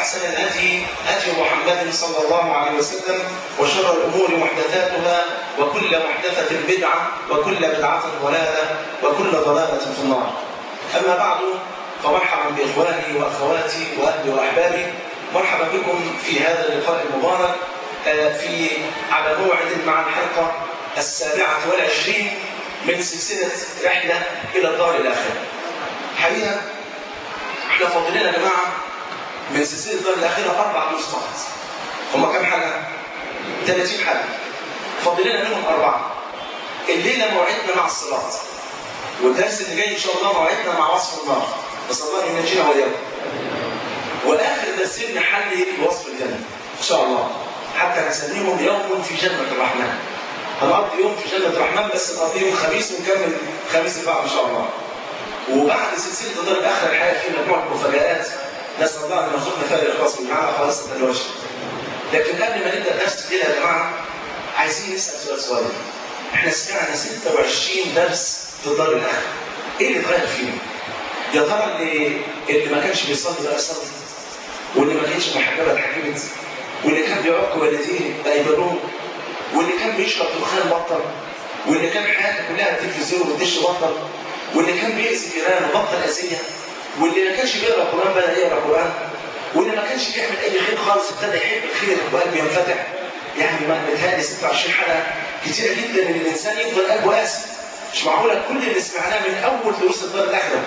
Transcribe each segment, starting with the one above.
وأحسن الهدي هدي محمد صلى الله عليه وسلم وشر الأمور محدثاتها وكل محدثة بدعة وكل بدعة ضلالة وكل ضلالة في النار أما بعد فمرحبا بإخواني وأخواتي وأهلي وأحبابي مرحبا بكم في هذا اللقاء المبارك في على موعد مع الحلقة السابعة والعشرين من سلسلة رحلة إلى الدار الآخرة حقيقة احنا فاضلين يا جماعة من سلسلة الدار الآخرة أربع دروس فقط هما كام حلقة؟ 30 حلقة فاضلين منهم أربعة الليلة موعدنا مع الصراط والدرس اللي جاي إن شاء الله موعدنا مع وصف النار نسأل الله أن ينجينا وإياكم والآخر درسين نحل وصف الجنة إن شاء الله حتى نسميهم يوم في جنة الرحمن هنقضي يوم في جنة الرحمن بس نقضي يوم خميس ونكمل خميس البعض إن شاء الله وبعد سلسلة الدار الآخرة الحقيقة في مجموعة مفاجآت نسأل الله أن يرزقنا فيها الإخلاص والمعنى خالصة الوجه لكن قبل ما نبدأ درس الليلة يا جماعة عايزين نسأل سؤال صغير احنا سمعنا 26 درس في الدار الآخرة ايه اللي اتغير فيهم؟ يا ترى اللي اللي ما كانش بيصلي بقى يصلي واللي ما كانش محجبه اتحجبت واللي كان بيعق والديه بقى يبروه واللي كان بيشرب دخان بطل واللي كان حياته كلها تلفزيون والدش بطل واللي كان بيأذي جيرانه بطل أذية واللي ما كانش بيقرا قرآن بقى يقرا قرآن واللي ما كانش بيعمل أي خير خالص ابتدى يحب الخير وقلبه ينفتح يعني ما متهيألي 26 حلقة كتيرة جدا إن الإنسان يفضل قلبه قاسي مش معقولة كل اللي سمعناه من أول دروس الدار الآخرة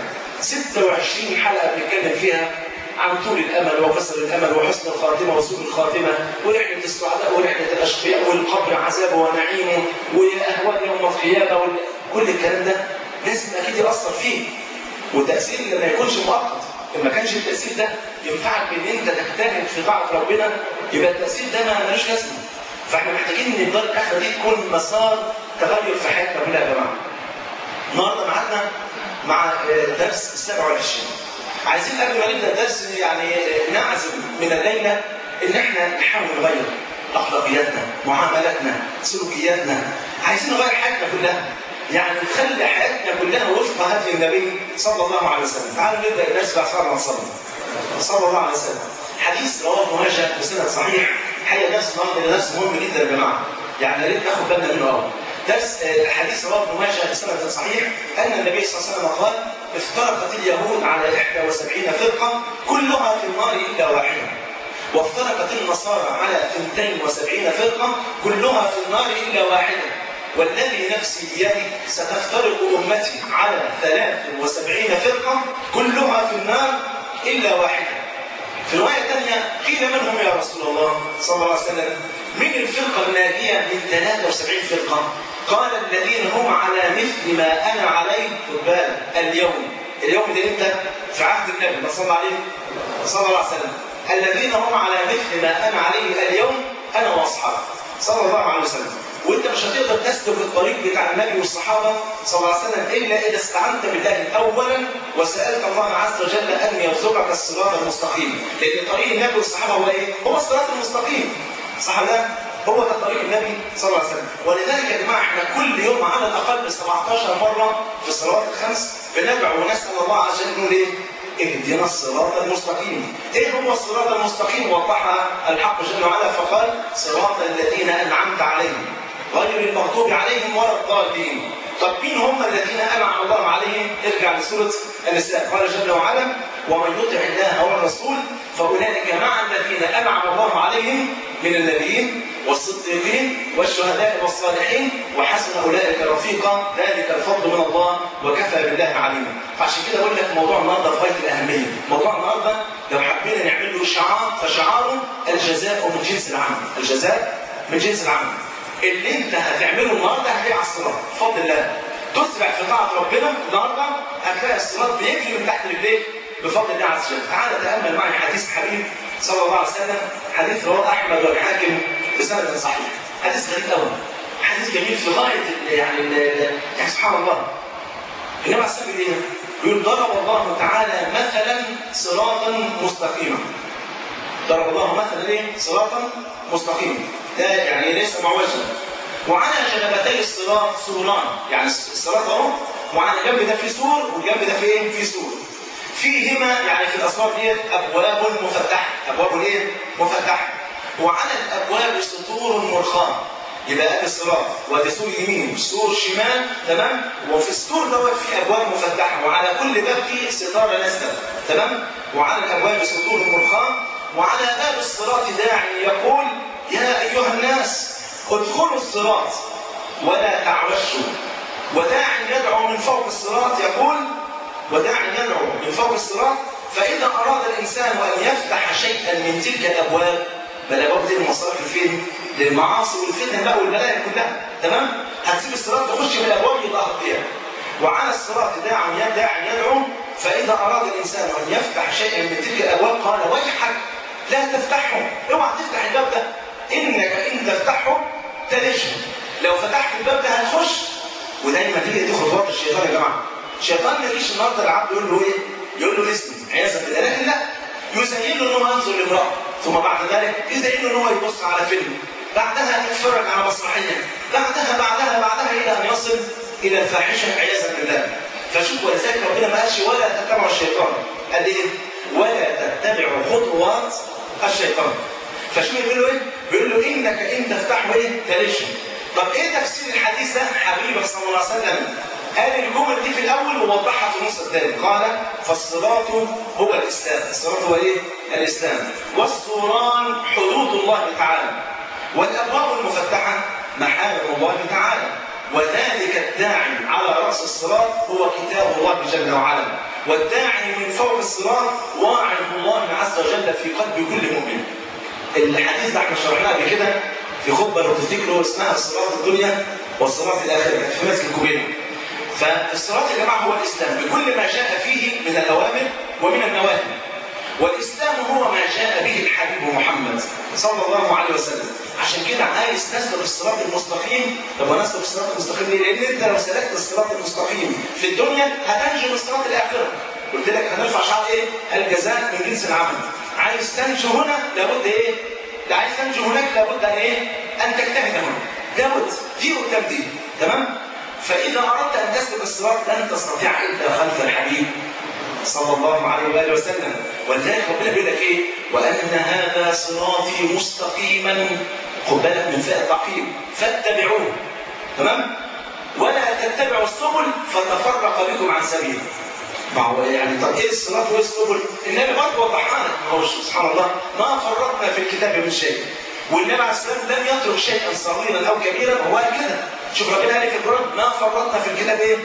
26 حلقة بنتكلم فيها عن طول الأمل وقصر الأمل وحسن الخاتمة وسوء الخاتمة ورحلة السعداء ورحلة الأشقياء والقبر عذابه ونعيمه وأهوال يوم القيامة كل الكلام ده لازم أكيد يأثر فيه وتأثير ما يكونش مؤقت إن ما كانش التأثير ده ينفعك بإن أنت تجتهد في طاعة ربنا يبقى التأثير ده ما ملوش لازمة فاحنا محتاجين ان الدار الاخره دي تكون مسار تغير في حياتنا كلها يا جماعه. النهارده معانا مع درس 27 عايزين قبل ما نبدا الدرس يعني نعزم من الليله ان احنا نحاول نغير اخلاقياتنا، معاملاتنا، سلوكياتنا، عايزين نغير حياتنا كلها. يعني نخلي حياتنا كلها وفق هدي النبي صلى الله عليه وسلم. تعالوا نبدا الدرس بعد صلاه الصلاه. صلى الله عليه وسلم. حديث رواه ابن ماجه بسند صحيح الحقيقه درس النهارده درس مهم جدا يا جماعه يعني يا ريت ناخد بالنا منه قوي درس حديث رواه ابن ماجه بسند صحيح ان النبي صلى الله عليه وسلم قال افترقت اليهود على 71 فرقه كلها في النار الا واحده وافترقت النصارى على 72 فرقه كلها في النار الا واحده والذي نفسي بيده ستفترق امتي على 73 فرقه كلها في النار الا واحده في رواية ثانية قيل من هم يا رسول الله صلى الله عليه وسلم من الفرقة الناجية من 73 فرقة قال الذين هم على مثل ما أنا عليه خد بالك اليوم اليوم ده امتى؟ في عهد النبي صلى الله عليه صلى الله عليه وسلم الذين هم على مثل ما أنا عليه اليوم أنا وأصحابي صلى الله عليه وسلم وانت مش هتقدر تسلك الطريق بتاع النبي والصحابه صلى الله عليه وسلم الا اذا استعنت بالله اولا وسالت الله عز وجل ان يرزقك الصراط المستقيم لان طريق النبي والصحابه هو ايه؟ هو الصراط المستقيم صح ده؟ هو ده طريق النبي صلى الله عليه وسلم ولذلك يا جماعه احنا كل يوم على الاقل 17 مره في الصلوات الخمس بندعو ونسال الله عز وجل نقول ايه؟ اهدنا الصراط المستقيم ايه هو الصراط المستقيم وضحها الحق جل وعلا فقال صراط الذين انعمت عليهم غير المغضوب عليهم ولا الضالين طب مين هم الذين انعم الله عليهم ارجع لسوره النساء قال جل وعلا ومن يطع الله والرسول فاولئك مع الذين انعم الله عليهم من النبيين والصديقين والشهداء والصالحين وحسن اولئك رفيقا ذلك الفضل من الله وكفى بالله عليما فعشان كده اقول لك موضوع النهارده في غايه الاهميه موضوع النهارده لو حبينا نعمل له شعار فشعاره الجزاء من جنس العمل الجزاء من جنس العمل اللي انت هتعمله النهارده هتلاقيه على الصراط بفضل الله تسرع في طاعه ربنا النهارده هتلاقي الصراط بيجري من تحت رجليك بفضل الله عز وجل تعالى تامل معي حديث الحبيب صلى الله عليه وسلم حديث رواه احمد والحاكم بسند صحيح حديث غريب قوي حديث جميل في غايه يعني يعني سبحان الله النبي عليه الصلاه والسلام يقول ضرب الله تعالى مثلا صراطا مستقيما ضرب الله مثلا ايه صراطا مستقيما ده يعني ليس معوجا وعلى جنبتي الصراط سوران يعني الصراط اهو وعلى الجنب ده في سور والجنب ده في ايه في سور فيهما يعني في الاسرار ديت ابواب مفتحه ابواب ايه مفتحه وعلى الابواب سطور مرخاه يبقى ادي الصراط وادي سور يمين سور شمال تمام وفي السور دوت في ابواب مفتحه وعلى كل باب فيه ستاره نازله تمام وعلى الابواب سطور مرخاه وعلى باب الصراط داع يقول يا ايها الناس ادخلوا الصراط ولا تعوشوا وداع يدعو من فوق الصراط يقول وداع يدعو من فوق الصراط فإذا أراد الإنسان أن يفتح شيئا من تلك الأبواب بل أبواب دي المصالح فين؟ للمعاصي والفتن بقى والبلايا كلها تمام؟ هتسيب الصراط تخش من الأبواب يبقى فيها وعلى الصراط داع داع يدعو فإذا أراد الإنسان أن يفتح شيئا من تلك الأبواب قال ويحك لا تفتحه اوعى تفتح الباب ده إنك إن تفتحه تلجه لو فتحت الباب ده هتخش ودايما هي دي خطوات الشيطان يا جماعه الشيطان ما يجيش النهارده العبد يقول له ايه؟ يقول له اسمي عياذا بالله لكن لا يزين له ان هو ينظر لامراه ثم بعد ذلك يزين له ان هو يبص على فيلم بعدها يتفرج على مسرحيه بعدها بعدها بعدها الى ان يصل الى الفاحشه عياذا بالله فشوف ولذلك ربنا ما قالش ولا تتبعوا الشيطان قال ايه؟ ولا تتبعوا خطوات الشيطان فشو بيقول له ايه؟ بيقول له انك ان تفتحه ايه؟ تلشه طب ايه تفسير الحديث ده حبيبك صلى الله عليه وسلم قال الجمل دي في الاول ووضحها في النص الثاني قال فالصراط هو الاسلام الصراط هو ايه الاسلام والصوران حدود الله تعالى والابواب المفتحه محارم الله تعالى وذلك الداعي على راس الصراط هو كتاب الله جل وعلا والداعي من فوق الصراط واعظ الله عز وجل في قلب كل مؤمن الحديث ده احنا شرحناه قبل كده في خطبه لو تفتكروا اسمها الصراط الدنيا والصراط الاخره في مسجد الكوبينه. فالصراط يا جماعه هو الاسلام بكل ما جاء فيه من الاوامر ومن النواهي. والاسلام هو ما جاء به الحبيب محمد صلى الله عليه وسلم. عشان كده عايز نسلك الصراط المستقيم، طب ونسلك الصراط المستقيم ليه؟ لان انت لو سلكت الصراط المستقيم في الدنيا هتنجو من صراط الاخره. قلت لك هنرفع شعار ايه؟ الجزاء من جنس العمل. عايز تنجو هنا لابد ايه؟ ده عايز تنجو هناك لابد ان ايه؟ ان تجتهد هنا. لابد دي قدام دي تمام؟ فاذا اردت ان تسلك الصراط لن تستطيع الا خلف الحبيب صلى الله عليه واله وسلم ولذلك ربنا بيقول لك ايه؟ وان هذا صراطي مستقيما خد بالك من فئه التعقيم فاتبعوه تمام؟ ولا تتبعوا السبل فتفرق بكم عن سبيله ما هو يعني طب ايه الصراط وايه السبل؟ النبي برضه وضحها لك ما هو سبحان الله ما فرطنا في الكتاب من شيء. والنبي عليه الصلاه والسلام لم يترك شيئا صغيرا او كبيرا هو قال كده. شوف ربنا قال في القران ما فرطنا في الكتاب ايه؟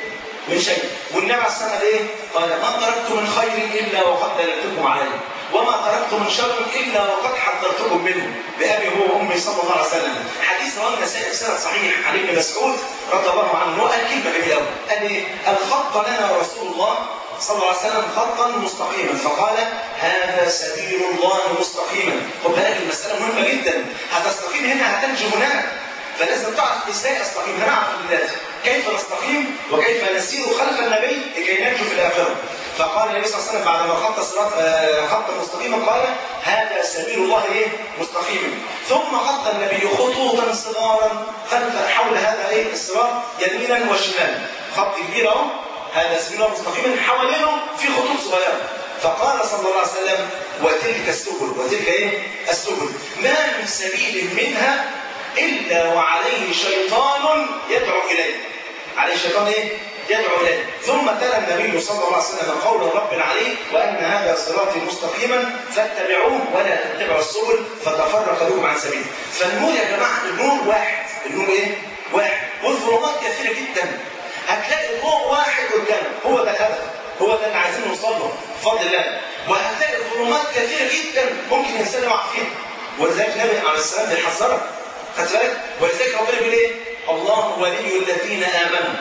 من شيء. والنبي عليه الصلاه والسلام ايه؟ قال ما تركت من خير الا وقد دللتكم عليه. وما تركت من شر الا وقد حذرتكم منه بابي هو وامي صلى الله عليه وسلم. حديث رواه النسائي في سنه صحيح عن ابن مسعود رضي الله عنه قال كلمه جميله قوي. قال ايه؟ الخط لنا رسول الله صلى الله عليه وسلم خطا مستقيما فقال هذا سبيل الله مستقيما خد بالك المساله مهمه جدا هتستقيم هنا هتنجو هناك فلازم تعرف ازاي استقيم هنعرف دلوقتي كيف نستقيم وكيف نسير خلف النبي لكي ننجو في الاخره فقال النبي صلى الله عليه وسلم بعد ما خط الصراط خطا مستقيما قال هذا سبيل الله ايه مستقيما ثم خط النبي خطوطا صغارا خلف حول هذا ايه الصراط يمينا وشمالا خط كبير اهو هذا سبيل الله مستقيما حوالينه في خطوط صغيره فقال صلى الله عليه وسلم وتلك السبل وتلك ايه السبل ما من سبيل منها الا وعليه شيطان يدعو اليه عليه شيطان ايه يدعو اليه ثم تلا النبي صلى الله عليه وسلم قول رب عليه وان هذا صراطي مستقيما فاتبعوه ولا تتبعوا السبل فتفرق بكم عن سبيله فالنور يا جماعه النور واحد النور ايه واحد والظلمات كثيره جدا هتلاقي ضوء واحد قدامك هو ده الهدف هو ده اللي عايزين نوصل له بفضل الله وهتلاقي ظلمات كثيره جدا ممكن الانسان يقع فيها ولذلك النبي عليه السلام بيحذرك خدت بالك ولذلك ربنا بيقول ايه؟ الله ولي الذين امنوا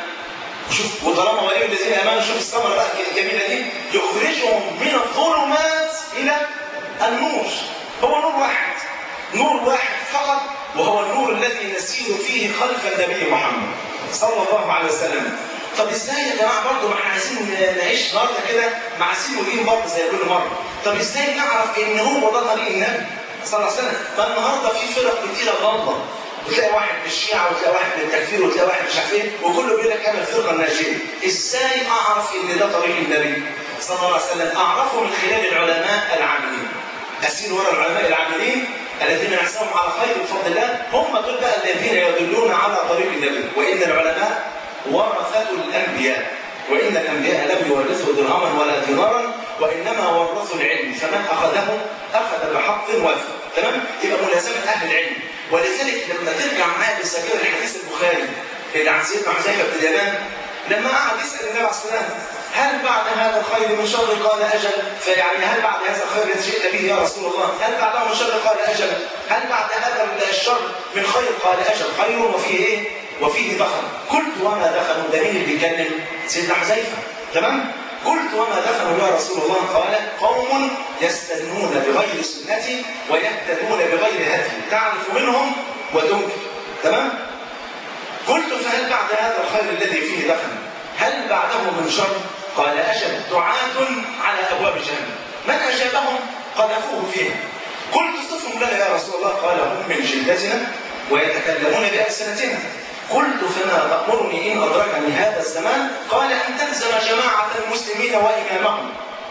شوف وطالما ولي الذين امنوا شوف الثمره بقى الجميله دي يخرجهم من الظلمات الى النور هو نور واحد نور واحد فقط وهو النور الذي نسير فيه خلف النبي محمد صلى الله عليه وسلم طب ازاي يا جماعه برضه ما احنا عايزين نعيش النهارده كده مع سين ودين برضه زي كل مره طب ازاي نعرف ان هو ده طريق النبي صلى الله عليه وسلم فالنهارده في فرق كتيره غلطه وتلاقي واحد من الشيعة وتلاقي واحد من التكفير وتلاقي واحد مش عارف ايه وكله بيقول لك انا الفرقه الناجيه ازاي اعرف ان ده طريق النبي صلى الله عليه وسلم اعرفه من خلال العلماء العاملين اسير وراء العلماء العاملين الذين نحسبهم على خير بفضل الله هم دول بقى الذين يدلون على طريق النبي وان العلماء ورثه الانبياء وان الانبياء لم يورثوا درهما ولا دينارا وانما ورثوا العلم فمن اخذه اخذ بحق وافر تمام يبقى ملازمه اهل العلم ولذلك لما ترجع معايا بسبيل الحديث البخاري اللي عن سيدنا حذيفه بن اليمان لما قعد يسال النبي عليه الصلاه والسلام هل بعد هذا الخير من شر قال اجل فيعني هل بعد هذا الخير جئت به يا رسول الله هل بعده من شر قال اجل هل بعد هذا الشر من خير قال اجل خير وفيه ايه وفيه دخل قلت وما دخل ده مين اللي بيتكلم سيدنا حذيفه تمام قلت وما دخلوا يا رسول الله قال قوم يستنون بغير سنتي ويهتدون بغير هدي تعرف منهم وتنكر تمام قلت فهل بعد هذا الخير الذي فيه دخل هل بعده من شر قال أجل دعاة على أبواب جهنم من أجابهم قذفوه فيها قلت صفهم لنا يا رسول الله قال هم من جلدتنا ويتكلمون بألسنتنا قلت فما تأمرني إن أدركني هذا الزمان قال أن تلزم جماعة المسلمين وإمامهم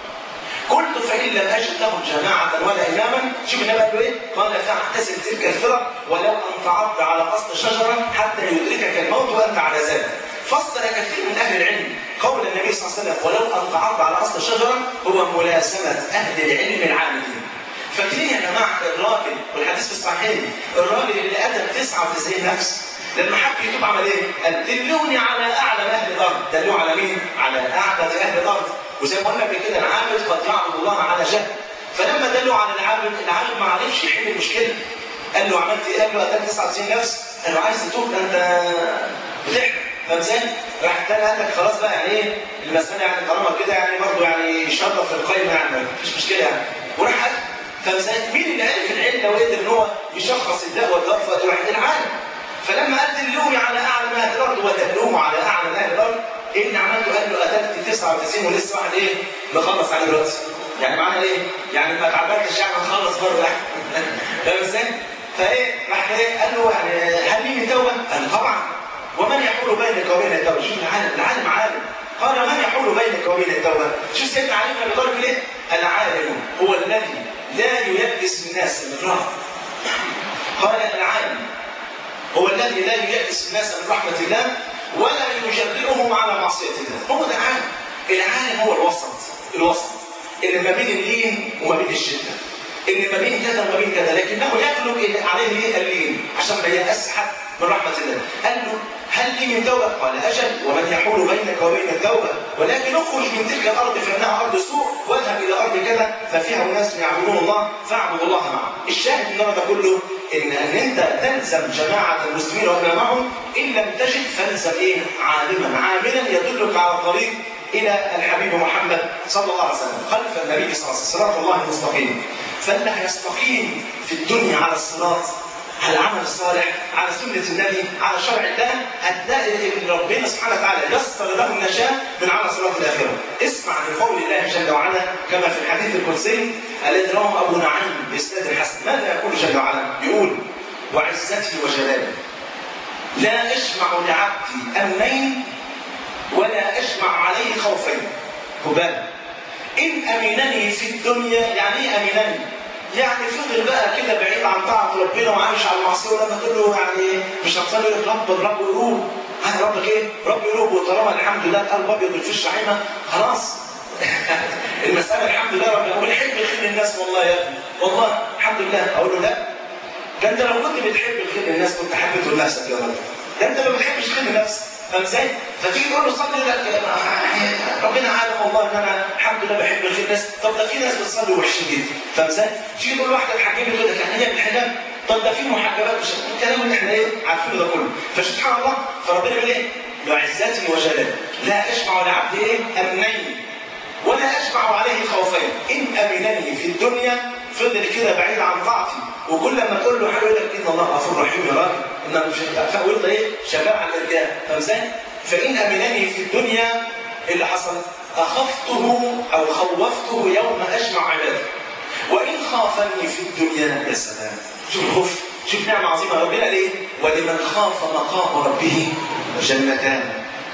قلت فإن لم أجد لهم جماعة ولا إماما شوف النبي قال له إيه؟ قال فاعتزل تلك الفرق ولو أن تعض على أصل شجرة حتى يدركك الموت وأنت على ذلك فسر كثير من أهل العلم قول النبي صلى الله عليه وسلم ولو أن تعض على أصل شجرة هو ملازمة أهل العلم العاملين فاكرين يا جماعة الراجل والحديث في الصحيحين الراجل اللي قتل 99 نفس لما حب يتوب عمل ايه؟ قال دلوني على اعلم اهل الارض، دلوه على مين؟ على اعبد اهل الارض، وزي ما قلنا قبل كده العابد قد يعبد الله على جهل. فلما دلوا على العابد، العابد ما عرفش يحل المشكله. قال له عملت ايه؟ قال له قتلت 99 نفس، قال له عايز تتوب ده انت بتحلم، فاهم ازاي؟ راح التاني قال لك خلاص بقى يعني ايه؟ المسألة يعني طالما كده يعني برضه يعني يشرف في القايمة يعني مفيش مشكلة يعني. وراح قال فمثلا مين اللي عرف العلة وقدر ان هو يشخص الداء والدواء في وقت واحد؟ العالم. فلما قال دلوني على اعلم اهل الارض ودلوه على اعلم اهل الارض ايه اللي عملته؟ قال له قتلت 99 ولسه واحد ايه؟ مخلص عليه دلوقتي. يعني معنى ايه؟ يعني ما اتعبدتش يعني نخلص برضه فاهم ازاي؟ فايه؟ راح ايه؟ قال له يعني هل لي من توبه؟ قال طبعا ومن يحول بينك وبين التوبه؟ شوف العالم العالم عالم قال من يحول بينك وبين التوبه؟ شوف سيدنا علي بن ابي طالب ليه؟ العالم هو الذي لا ييأس الناس من رحمه قال العالم هو الذي لا ييأس الناس من رحمة الله ولا يجرئهم على معصية الله هو ده العالم العالم هو الوسط الوسط اللي ما بين اللين وما بين الشدة اللي ما بين كذا وما بين كذا لكنه يغلب عليه اللين عشان ما ييأس حد من رحمة الله قال له هل لي من توبة؟ قال أجل ومن يحول بينك وبين التوبة ولكن اخرج من تلك الأرض فإنها أرض سوء واذهب إلى أرض كذا ففيها أناس يعبدون الله فاعبدوا الله معه الشاهد من ده كله إن أن أنت تلزم جماعة المسلمين وإمامهم إن لم تجد فالزم إيه؟ عالما عاملا يدلك على الطريق إلى الحبيب محمد صلى الله عليه وسلم خلف النبي صلى الله عليه وسلم صراط الله المستقيم فاللي هيستقيم في الدنيا على الصراط على العمل الصالح على سنة النبي على شرع الله هتلاقي ان ربنا سبحانه وتعالى يسر له النجاة من على صراط الآخرة اسمع لقول الله جل وعلا كما في الحديث القدسي الذي رواه أبو نعيم بإسناد الحسن ماذا يقول جل وعلا؟ يقول وعزتي وجلالي لا أجمع لعبدي أمنين ولا أجمع عليه خوفين خبال إن أمنني في الدنيا يعني إيه أمنني؟ يعني فضل بقى كده بعيد عن طاعة ربنا وعايش على المعصية ولما تقول له يعني مش هتصلي لك رب رب قلوب هذا ربك ايه؟ رب قلوب وطالما الحمد لله القلب ابيض والفش عينه خلاص المسألة الحمد لله رب العالمين بحب الخير للناس والله يا ابني والله الحمد لله اقول له لا ده انت لو كنت بتحب الخير للناس كنت حبيته لنفسك يا رب ده انت ما بتحبش الخير لنفسك فاهم ازاي؟ فتيجي تقول له صلي لك ربنا عالم والله ان انا الحمد لله بحب الخير الناس طب ده في ناس بتصلي وحشين جدا فاهم ازاي؟ تيجي تقول واحده الحجابه تقول لك يعني هي بالحجاب طب ده في محجبات مش الكلام اللي احنا ايه عارفينه ده كله فسبحان الله فربنا يقول ايه؟ بعزتي وجلالي لا اجمع لعبدي ايه؟ امنين ولا اجمع عليه خوفين ان امنني في الدنيا فضل كده بعيد عن طاعتي وكل ما تقول له حاجه يقول لك ان الله غفور رحيم يا راجل ان مش فقلت ايه شغال على الارجاء فاهم ازاي؟ فان امنني في الدنيا اللي حصل اخفته او خوفته يوم اجمع عبادي وان خافني في الدنيا يا سلام شوف الخوف شوف نعمه عظيمه ربنا ليه؟ ولمن خاف مقام ربه جنتان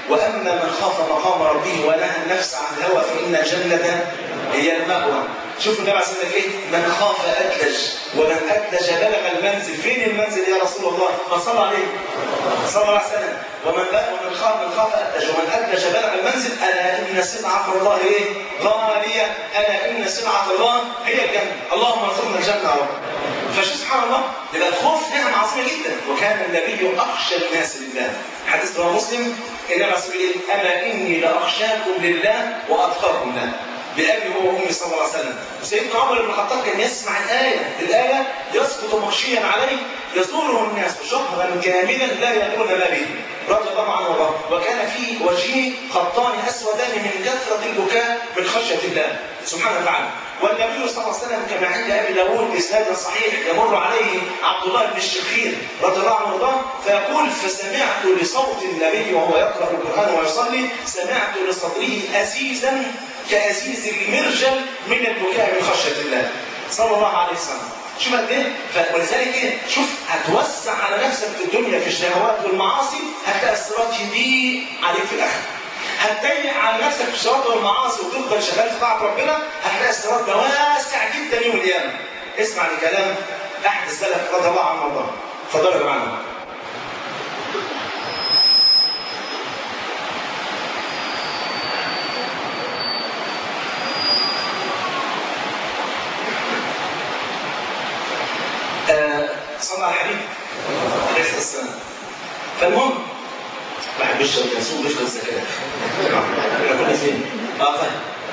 واما من خاف مقام ربه ونهى النفس عن الهوى فان الجنه هي المأوى شوف النبي عليه الصلاه والسلام ايه من خاف ادلج ومن ادلج بلغ المنزل فين المنزل يا رسول الله ما صلى عليه صلى الله عليه وسلم ومن ومن خاف من خاف ادلج ومن ادلج بلغ المنزل الا ان سلعه الله ايه غاليه الا ان سلعه الله هي الجنه اللهم ارزقنا الجنه يا رب فشوف سبحان الله يبقى الخوف نعمه عظيمه جدا وكان النبي اخشى الناس لله حديث رواه مسلم النبي عليه الصلاه والسلام اما اني لاخشاكم لله واتقاكم له بأبي هو وأمي صلى الله عليه وسلم سيدنا عمر بن الخطاب كان يسمع الآية الآية يسقط مغشيا عليه يزوره الناس شهرا كاملا لا يدرون ما به رضي الله عنه وارضاه وكان في وجهه خطان اسودان من كثره البكاء من خشيه الله سبحانه وتعالى والنبي صلى الله عليه وسلم كما عند ابي داود باسناد صحيح يمر عليه عبد الله بن الشخير رضي الله عنه وارضاه فيقول فسمعت لصوت النبي وهو يقرا القران ويصلي سمعت لصدره ازيزا كازيز المرجل من البكاء من خشيه الله صلى الله عليه وسلم شوف قد ايه ولذلك ايه شوف هتوسع على نفسك في الدنيا في الشهوات والمعاصي هتلاقي الصراط يضيق عليك في الاخره هتضيق على نفسك في الشهوات والمعاصي وتفضل شغال في طاعه ربنا هتلاقي الصراط ده واسع جدا يوم القيامه اسمع لكلام احد السلف رضي الله عنه وارضاه اتفضلوا يا جماعه صلى على الحبيب عليه الصلاه والسلام فالمهم واحد بيشرب ينسوق بيشرب الزكاه احنا كنا فين؟ اه طيب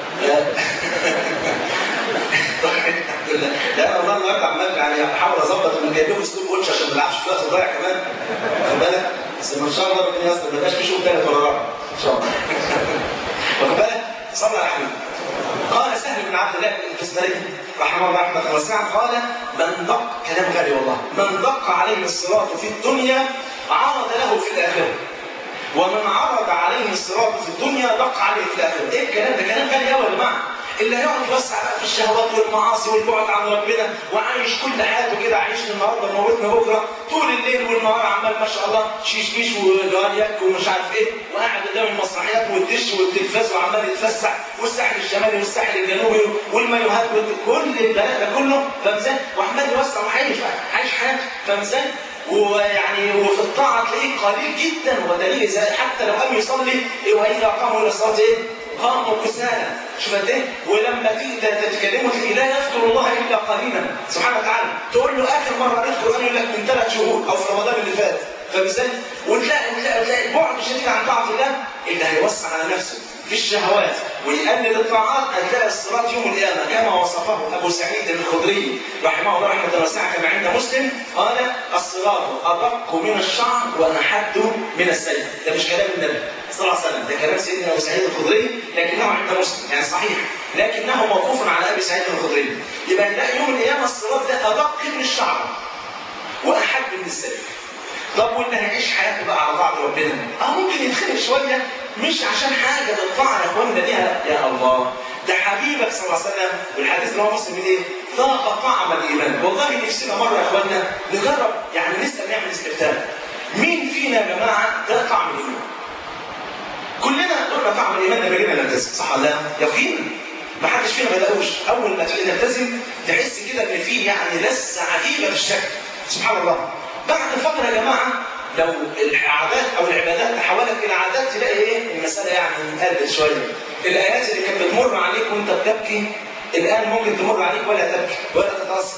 الحمد لله لا انا والله النهارده عمال يعني احاول اظبط من جايب لكم اسلوب واتش عشان ما نلعبش في وقت ضايع كمان واخد بالك بس ان شاء الله ربنا يستر ما يبقاش في شوط ثالث ولا رابع ان شاء الله واخد بالك صلى على الحبيب قال سهل بن عبد الله الكسمري رحمه الله رحمه واسعه قال من دق كلام غالي والله من دق عليه الصراط في الدنيا عرض له في الاخره ومن عرض عليه الصراط في الدنيا دق عليه في الاخره ايه الكلام ده كلام غالي قوي يا جماعه اللي هيقعد يوسع بقى في الشهوات والمعاصي والبعد عن ربنا وعايش كل حياته كده عايش النهارده موتنا بكره طول الليل والنهار عمال ما شاء الله شيش بيش وجواريات ومش عارف ايه وقاعد قدام المسرحيات والدش والتلفاز وعمال يتفسح والساحل الشمالي والساحل الجنوبي والمايوهات كل البلاء ده كله فمزان وعمال يوسع وعايش عايش حياته فمزان ويعني وفي الطاعه تلاقيه قليل جدا ودليل زي حتى لو قام يصلي واذا قاموا الى الصلاه ايه؟ قاموا كسالى شوف قد ايه ولما تيجي تتكلموا تلاقي لا يذكر الله الا قليلا سبحانه وتعالى تقول له اخر مره قريت القران يقول لك من ثلاث شهور او في رمضان اللي فات فمثال وتلاقي وتلاقي تلاقي البعد الشديد عن طاعه الله اللي هيوسع على نفسه في الشهوات ويقلل الطاعات هتلاقي الصراط يوم القيامه كما وصفه ابو سعيد الخدري رحمه الله رحمه واسعه كما عند مسلم قال الصراط ادق من الشعر وانحد من السيف ده مش كلام النبي صلى الله عليه وسلم ده كلام سيدنا ابو سعيد الخدري لكنه عند مسلم يعني صحيح لكنه موقوف على ابي سعيد الخدري يبقى نلاقي يوم القيامه الصراط ده ادق من الشعر واحد من السيف طب واللي هيعيش حياته بقى على طاعه ربنا اه ممكن يتخنق شويه مش عشان حاجه بالطاعه يا اخوانا ليها يا الله ده حبيبك صلى الله عليه وسلم والحديث اللي هو مسلم ايه؟ ذاق طعم الايمان والله نفسنا مره يا اخوانا نجرب يعني نسال نعمل استفتاء مين فينا يا جماعه ده طعم الايمان؟ كلنا قلنا طعم الايمان لما جينا نلتزم صح ولا لا؟ يقينا ما حدش فينا ما لقوش اول ما تيجي نلتزم تحس كده ان فيه يعني لسه عجيبه في الشكل سبحان الله بعد فتره يا جماعه لو العادات او العبادات تحولت الى عادات تلاقي ايه المساله يعني قلت شويه الايات اللي كانت بتمر عليك وانت بتبكي الان ممكن تمر عليك ولا تبكي ولا تتاثر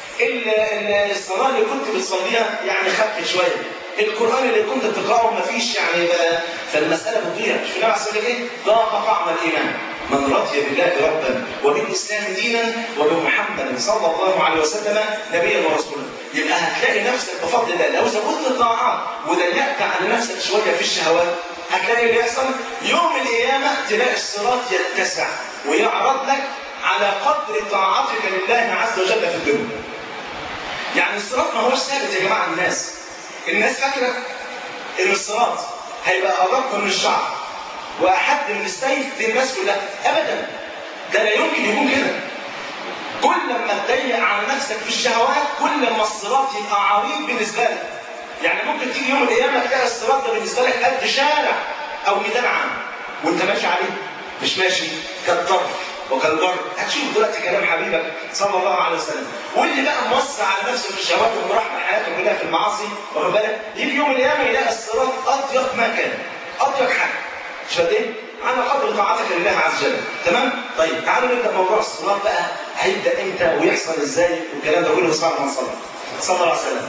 الصلاه اللي كنت بتصليها يعني خفت شويه القران اللي كنت بتقراه ما فيش يعني بقى فالمساله بتضيع مش النبي عليه ايه ذاق طعم الايمان من رضي بالله ربا وبالاسلام دينا وبمحمد صلى الله عليه وسلم نبيا ورسولا يبقى هتلاقي نفسك بفضل الله لو زودت الطاعات وضيقت على نفسك شويه في الشهوات هتلاقي اللي يحصل يوم القيامه تلاقي الصراط يتسع ويعرض لك على قدر طاعتك لله عز وجل في الدنيا. يعني الصراط ما هوش ثابت يا جماعه الناس. الناس فاكره ان الصراط هيبقى ادق من الشعر واحد من السيف للناس كلها ابدا ده لا يمكن يكون كده كل ما تضيق على نفسك في الشهوات كل ما الصراط يبقى عريض بالنسبه لك يعني ممكن تيجي يوم القيامه تلاقي الصراط ده بالنسبه لك قد شارع او ميدان عام وانت ماشي عليه مش ماشي كالطرف وكالبر هتشوف دلوقتي كلام حبيبك صلى الله عليه وسلم واللي بقى موسع على نفسه في الشهوات ومرحل حياته كلها في المعاصي واخد بالك يجي يوم القيامه يلاقي الصراط اضيق ما كان اضيق حاجه مش فاهم ايه؟ على قدر طاعتك لله عز وجل تمام؟ طيب تعالوا نبدا موضوع الصراط بقى هيبدا امتى ويحصل ازاي والكلام ده كله صلى الله عليه وسلم صلى الله عليه وسلم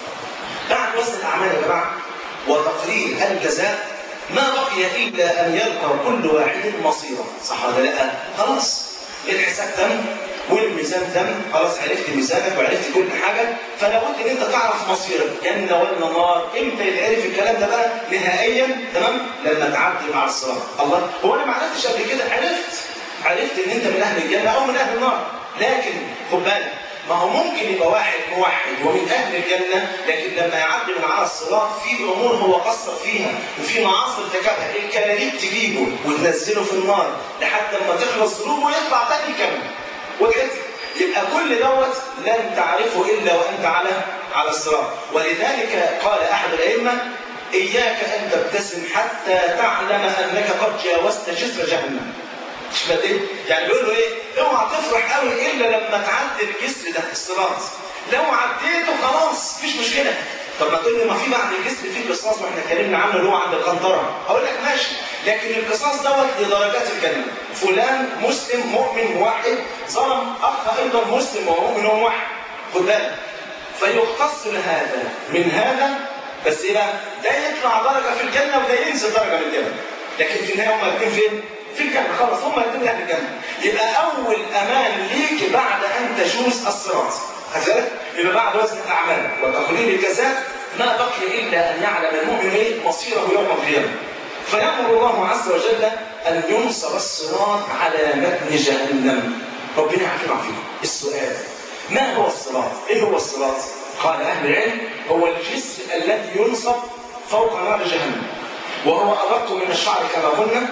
بعد وزن الاعمال يا جماعه وتقرير الجزاء ما بقي الا ان يلقى كل واحد مصيره صح ولا لا؟ خلاص الحساب تم والميزان تم خلاص عرفت ميزانك وعرفت كل حاجه فلا بد ان انت تعرف مصيرك جنه ولا نار امتى يتعرف الكلام ده بقى نهائيا تمام لما تعدي مع الصراط الله هو انا ما عرفتش قبل كده عرفت عرفت ان انت من اهل الجنه او من اهل النار لكن خد بالك ما هو ممكن يبقى واحد موحد ومن اهل الجنه لكن لما يعدي من على الصراط في امور هو قصر فيها وفي معاصي ارتكبها الكلاليب تجيبه وتنزله في النار لحد ما تخلص ذنوبه ويطلع تاني يكمل وكده يبقى كل دوت لن تعرفه الا وانت على على الصراط ولذلك قال احد الائمه اياك ان تبتسم حتى تعلم انك قد جاوزت جسر جهنم مش فاهم ايه؟ يعني بيقول له ايه؟ اوعى تفرح قوي الا لما تعدي الجسر ده الصراط. لو عديته خلاص مفيش مشكله. طب ما تقول لي ما في بعد الجسر في قصاص واحنا اتكلمنا عنه اللي هو عند القنطره. هقول لك ماشي، لكن القصاص دوت لدرجات الجنه. فلان مسلم مؤمن موحد ظلم اخ ايضا مسلم ومؤمن وموحد. خد بالك. فيختص هذا من هذا بس ايه بقى؟ ده يطلع درجه في الجنه وده ينزل درجه في الجنه. لكن في النهايه هما الاثنين فين؟ في الجنة خلاص هم الاثنين أهل الجنة يبقى أول أمان ليك بعد أن تجوز الصراط هكذا يبقى بعد وزن الأعمال وتقليل الجزاء ما بقي إلا أن يعلم المؤمن إيه مصيره يوم القيامة فيأمر الله عز وجل أن ينصب الصراط على متن جهنم ربنا يعافينا فيه السؤال ما هو الصراط؟ إيه هو الصراط؟ قال أهل العلم هو الجسر الذي ينصب فوق نار جهنم وهو أدق من الشعر كما قلنا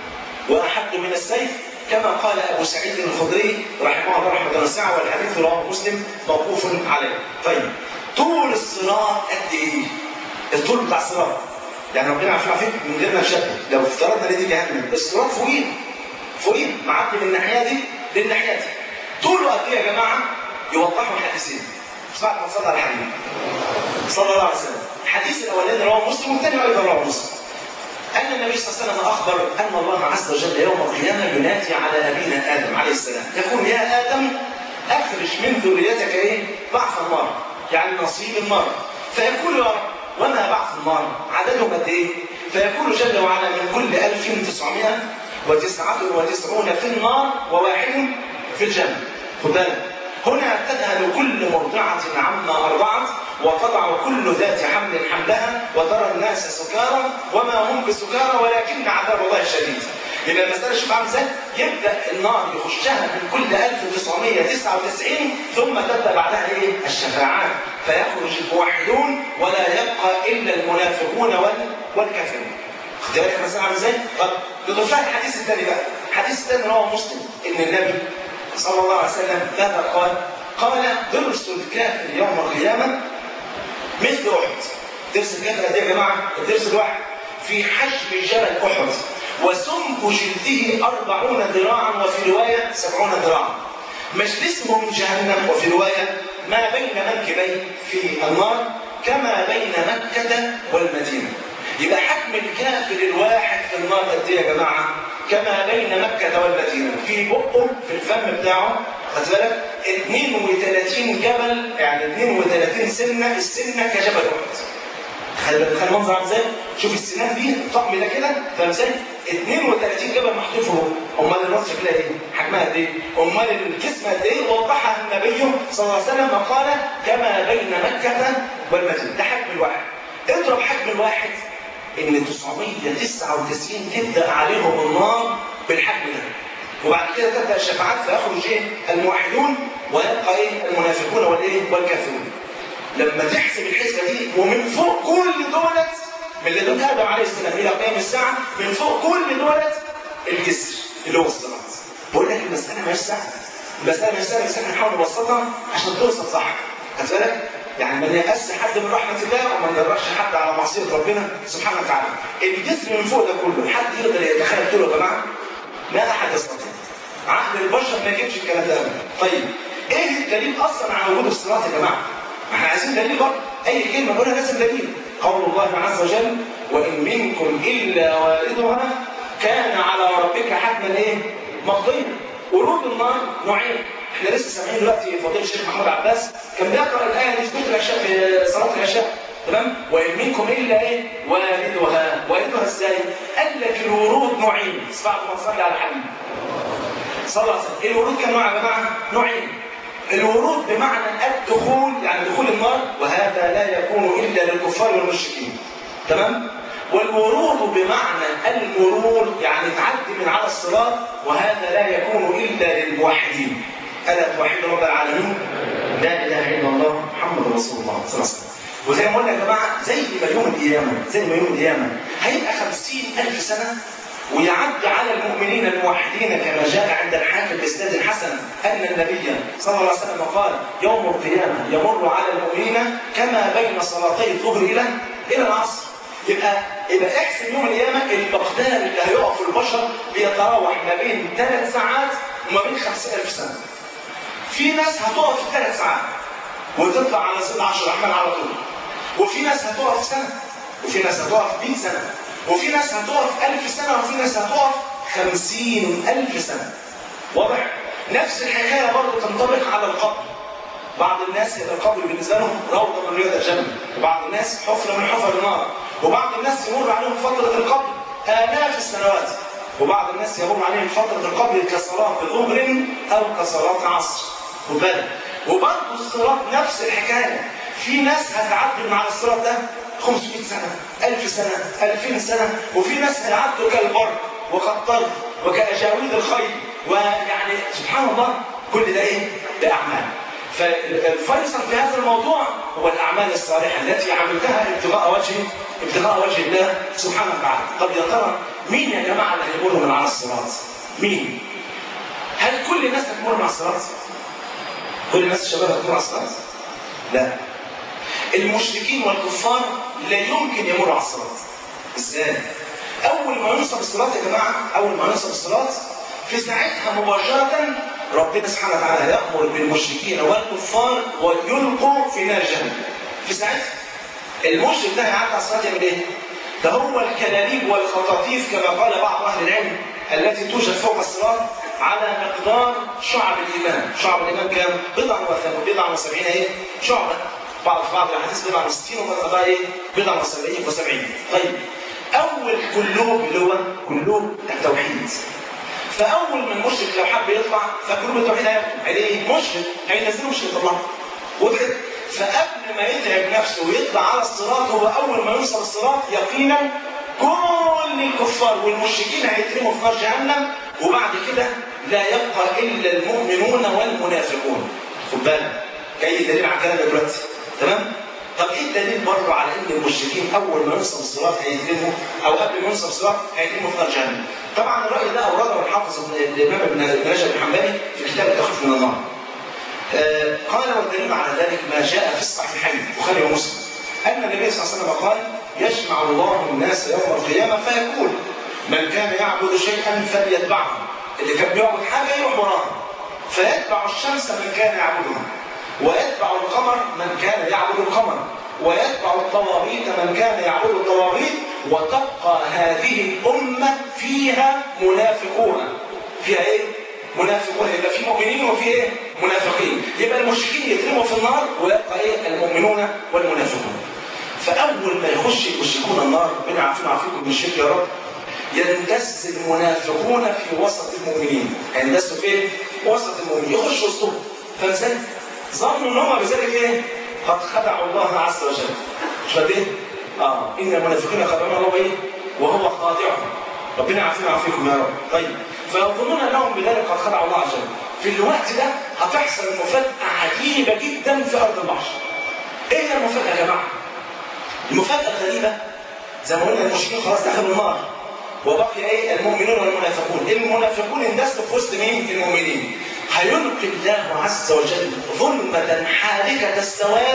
واحد من السيف كما قال ابو سعيد الخدري رحمه الله رحمه واسعه والحديث رواه مسلم موقوف عليه. طيب طول الصراط قد ايه؟ الطول بتاع الصراط يعني ربنا عارفين عارفين من غير ما نشبه لو افترضنا ان دي جهنم الصراط فوقيه فوقيه معدي من الناحيه دي للناحيه دي طوله قد ايه يا جماعه؟ يوضحوا الحديثين بعد ما صلى على الحبيب صلى الله عليه وسلم الحديث الاولاني رواه مسلم والثاني ايضا رواه مسلم أن النبي صلى الله عليه وسلم أخبر أن الله عز وجل يوم القيامة ينادي على أبينا آدم عليه السلام يقول يا آدم أخرج من ذريتك إيه؟ بعث النار يعني نصيب النار فيقول يا رب وما بعث النار عددهم قد إيه؟ فيقول جل وعلا من كل 1999 في النار وواحد في الجنة خد بالك هنا تذهل كل مرضعة عما أرضعت وتضع كل ذات حمل حملها وترى الناس سكارى وما هم بسكارى ولكن عذاب الله شديد. يبقى المسألة شوف عامل ازاي؟ يبدأ النار يخشها من كل 1999 ثم تبدأ بعدها ايه؟ الشفاعات فيخرج الموحدون ولا يبقى إلا المنافقون وال... والكافرون. خد بالك المسألة عامل ازاي؟ طب نضيف لها الحديث الثاني بقى. الحديث الثاني رواه مسلم إن النبي صلى الله عليه وسلم ماذا قال؟ قال درس الكافر يوم القيامة مثل أحد درس الكافر قد يا جماعة؟ الدرس الواحد في حجم جبل أحد وسمك جلده أربعون ذراعا وفي رواية سبعون ذراعا مجلسه من جهنم وفي رواية ما بين منكبيه في النار كما بين مكة والمدينة يبقى حجم الكافر الواحد في النار قد ايه يا جماعه؟ كما بين مكة والمدينة في بقه في الفم بتاعه خد بالك 32 جبل يعني 32 سنة السنة كجبل واحد خلي بالك خلي المنظر عامل ازاي؟ شوف السنان دي الطقم ده كده فاهم ازاي؟ 32 جبل محطوط فوق امال الراس شكلها ايه؟ حجمها قد ايه؟ امال الجسم قد ايه؟ وضحها النبي صلى الله عليه وسلم وقال كما بين مكة والمدينة ده حجم الواحد اضرب حجم الواحد ان 999 تبدا عليهم النار بالحجم ده وبعد كده تبدا الشفاعات فيخرج ايه الموحدون ويبقى ايه المنافقون والايه والكافرون لما تحسب الحسبه دي ومن فوق كل دولت من لدن ادم عليه السلام الى قيام الساعه من فوق كل دولت الجسر اللي هو الصراط بقول لك المساله مش سهله المساله مش سهله بس احنا نحاول نبسطها عشان توصل صح خد بالك يعني ما نيأس حد من رحمه الله وما ندركش حد على معصيه ربنا سبحانه وتعالى الجسم من فوق ده كله حد يقدر يتخيل كله يا جماعه لا احد يستطيع عقل البشر ما يجيبش الكلام ده طيب ايه الدليل اصلا على وجود الصراط يا جماعه احنا عايزين دليل برضه اي كلمه نقولها لازم دليل قول الله عز وجل وان منكم الا واردها كان على ربك حتما ايه مقضيا ورود النار نوعين احنا لسه سامعين دلوقتي فضيله الشيخ محمود عباس كان بيقرا الايه دي في سوره العشاء في صلاه العشاء تمام وان منكم الا ايه واردها واردها ازاي قال لك الورود نوعين اسمعوا ما صلي على حبيبي صلى الله عليه وسلم الورود كم نوع يا جماعه نوعين الورود بمعنى الدخول يعني دخول النار وهذا لا يكون الا للكفار والمشركين تمام والورود بمعنى المرور يعني تعدي من على الصراط وهذا لا يكون الا للموحدين الا توحدوا رب العالمين لا اله الا الله محمد رسول الله صلى الله عليه وسلم وزي ما قلنا يا جماعه زي ما يوم القيامه زي ما يوم القيامه هيبقى خمسين ألف سنه ويعد على المؤمنين الموحدين كما جاء عند الحاكم بإسناد حسن أن النبي صلى الله عليه وسلم قال يوم القيامة يمر على المؤمنين كما بين صلاتي الظهر إلى إلى العصر يبقى يبقى احسن يوم القيامة المقدار اللي هيقف البشر بيتراوح ما بين ثلاث ساعات وما بين 5000 سنة. في ناس هتقف في ثلاث ساعات وتطلع على سن 10 الرحمن على طول. وفي ناس هتقف سنة وفي ناس هتقف 100 سنة وفي ناس هتقف ألف سنة وفي ناس هتقف خمسين ألف سنة واضح؟ نفس الحكاية برضه تنطبق على القبر بعض الناس يبقى القبر بالنسبة لهم روضة من رياض الجنة وبعض الناس حفرة من حفر النار وبعض الناس يمر عليهم فترة القبر آلاف السنوات وبعض الناس يمر عليهم فترة القبر كصلاة ظهر أو كصلاة عصر خد بالك وبرضه الصراط نفس الحكاية في ناس هتعدي من على الصراط ده 500 سنة 1000 سنة 2000 سنة وفي ناس هيعدوا كالبر وكالطرد وكأجاويد الخيل ويعني سبحان الله كل ده ايه؟ ده أعمال فالفيصل في هذا الموضوع هو الأعمال الصالحة التي عملتها ابتغاء وجه ابتغاء وجه الله سبحانه وتعالى طب يا ترى مين يا جماعة اللي هيمر من على الصراط؟ مين؟ هل كل الناس هتمر مع الصراط؟ كل الناس الشباب هتمر على الصراط؟ لا المشركين والكفار لا يمكن يمروا على الصراط ازاي اول ما ينصب الصراط يا جماعه اول ما ينصب الصراط في ساعتها مباشره ربنا سبحانه وتعالى يامر بالمشركين والكفار ويلقوا في نار جهنم في ساعتها المشرك ده هيعدي على الصراط يعمل ايه؟ ده هو الكلاليب والخطاطيف كما قال بعض اهل العلم التي توجد فوق الصراط على مقدار شعب الايمان، شعب الايمان كام؟ بضع بضع وسبعين ايه؟ شعبه بعض في بعض الاحاديث بضع وستين وبعض ايه؟ بضع وسبعين وسبعين. طيب اول كلوب اللي هو كلوب التوحيد. فاول من مشرك لو حب يطلع فكلوب التوحيد هياخده عليه مشرك هينزله مش هيطلع. وضحت؟ فقبل ما يتعب نفسه ويطلع على الصراط هو اول ما يوصل الصراط يقينا كل الكفار والمشركين هيترموا في نار جهنم وبعد كده لا يبقى الا المؤمنون والمنافقون. خد بالك جاي دليل على الكلام ده دلوقتي تمام؟ طب ايه الدليل برضه على ان المشركين اول ما يوصل الصراط هيترموا او قبل ما يوصل الصراط هيترموا في نار جهنم. طبعا الراي ده اورده الحافظ الامام ابن رجب الحنبلي في كتاب التخفيف من النار. آه قال والدليل على ذلك ما جاء في الصحيحين البخاري ومسلم ان النبي صلى الله عليه وسلم قال يجمع الله الناس يوم القيامه فيقول من كان يعبد شيئا فليتبعه اللي كان بيعبد حاجه يروح وراها فيتبع الشمس من كان يعبدها ويتبع القمر من كان يعبد القمر ويتبع الطواغيت من كان يعبد الطواغيت وتبقى هذه الامه فيها منافقون فيها ايه؟ منافقون يبقى في مؤمنين وفي ايه؟ منافقين يبقى المشركين يترموا في النار ويبقى ايه؟ المؤمنون والمنافقون فاول ما يخش المشركون النار ربنا يعافينا ويعافيكم من الشرك يا رب يندس المنافقون في وسط المؤمنين يندسوا فين؟ وسط المؤمنين يخش وسطهم فازاي؟ ظنوا ان هم بذلك ايه؟ قد خدعوا الله عز وجل مش فاهم ايه؟ اه ان المنافقين خدعون الله ايه؟ وهو خادعهم ربنا يعافينا ويعافيكم يا رب طيب فيظنون انهم بذلك قد خدعوا الله عز وجل في الوقت ده هتحصل مفاجاه عجيبه جدا في ارض المحشر ايه هي المفاجاه يا جماعه؟ المفاجاه الغريبه زي ما قلنا المشركين خلاص دخلوا النار وبقي ايه المؤمنون والمنافقون المنافقون اندسوا في وسط مين المؤمنين هيلقي الله عز وجل ظلمة حالكة السواد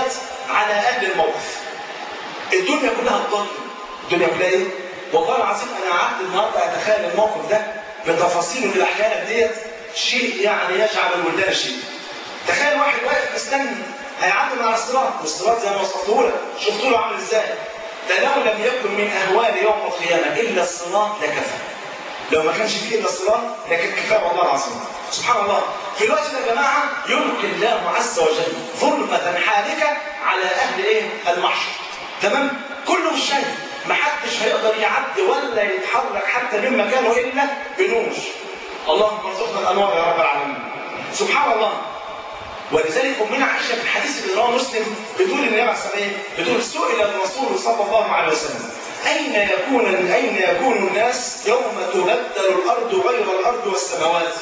على اهل الموقف الدنيا كلها الضل الدنيا كلها ايه والله العظيم انا قعدت النهارده اتخيل الموقف ده بتفاصيله اللي بحكيها لك ديت شيء يعني يجعل الولدان شيء تخيل واحد واقف مستني هيعدي من على الصراط والصراط زي ما وصفته لك شفت له عامل ازاي ده لو لم يكن من اهوال يوم القيامه الا الصراط لكفى لو ما كانش فيه الا الصراط لكن كفايه والله العظيم سبحان الله في الوقت ده يا جماعه يلقي الله عز وجل ظلمه حالكه على اهل ايه المحشر تمام كله مش شايف محدش هيقدر يعدي ولا يتحرك حتى من مكانه الا بنور اللهم ارزقنا الانوار يا رب العالمين سبحان الله ولذلك امنا عائشه في الحديث اللي رواه مسلم بتقول النبي عليه الصلاه والسلام بتقول سئل الرسول صلى الله عليه وسلم اين يكون اين يكون الناس يوم تبدل الارض غير الارض والسماوات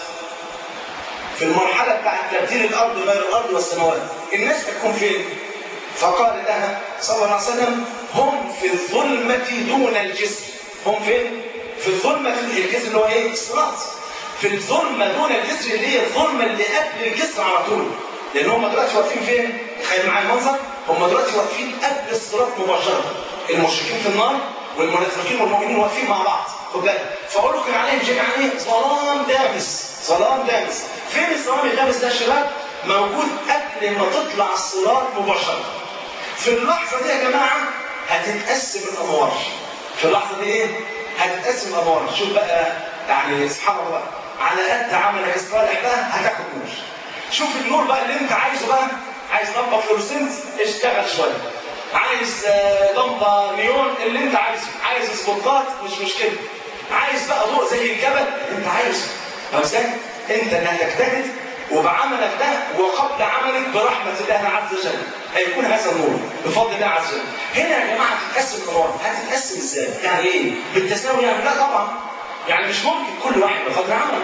في المرحله بتاعت تبديل الارض غير الارض والسماوات الناس هتكون فين فقال لها صلى الله عليه وسلم هم في الظلمه دون الجسر هم فين في الظلمه الجسر اللي هو ايه الصراط في الظلمه دون الجسر اللي هي الظلمه اللي قبل الجسر على طول لان هم دلوقتي واقفين فين؟ تخيل معايا المنظر هم دلوقتي واقفين قبل الصراط مباشره المشركين في النار والمنافقين والمؤمنين واقفين مع بعض خد بالك فاقول لكم عليهم جميعا ايه؟ ظلام دامس ظلام دامس فين الظلام الدامس ده يا شباب؟ موجود قبل ما تطلع الصراط مباشره في اللحظه دي يا جماعه هتتقسم الانوار في اللحظه دي ايه؟ هتتقسم الانوار شوف بقى يعني سبحان الله على قد عملك الصالح بقى هتاخد نور شوف النور بقى اللي انت عايزه بقى عايز لمبه فلوسنت اشتغل شويه عايز لمبه نيون اللي انت عايزه عايز سبوتات مش مشكله عايز بقى ضوء زي الجبل انت عايزه طب ازاي انت اللي هتجتهد وبعملك ده وقبل عملك برحمه الله عز وجل هيكون هذا النور بفضل الله عز وجل هنا يا جماعه هتتقسم الانوار هتتقسم ازاي يعني ايه بالتساوي يعني لا طبعا يعني مش ممكن كل واحد بقدر عمله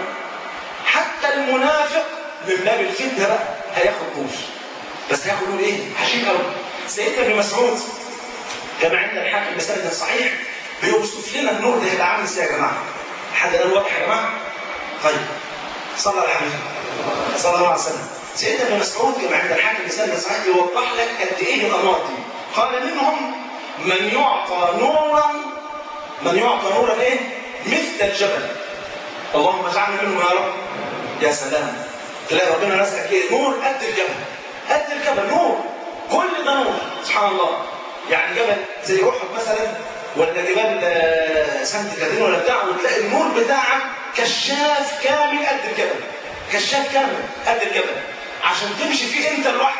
حتى المنافق من باب الفتنه بقى هياخد نور بس هياخد نور ايه؟ عشان قوي سيدنا ابن مسعود كما عند الحاكم بسند صحيح بيوصف لنا النور ده هيبقى عامل ازاي يا جماعه؟ حد قال واضح يا جماعه؟ طيب صلى على الحبيب صلى الله عليه وسلم سيدنا ابن مسعود كما عند الحاكم بسند صحيح يوضح لك قد ايه الانوار دي قال منهم من يعطى نورا من يعطى نورا ايه؟ مثل الجبل اللهم اجعلنا منهم يا رب يا سلام تلاقي ربنا رزقك ايه نور قد الجبل قد الجبل نور كل ده نور سبحان الله يعني جبل زي احد مثلا ولا جبال سانت كاترين ولا بتاع وتلاقي النور بتاعك كشاف كامل قد الجبل كشاف كامل قد الجبل عشان تمشي فيه انت لوحدك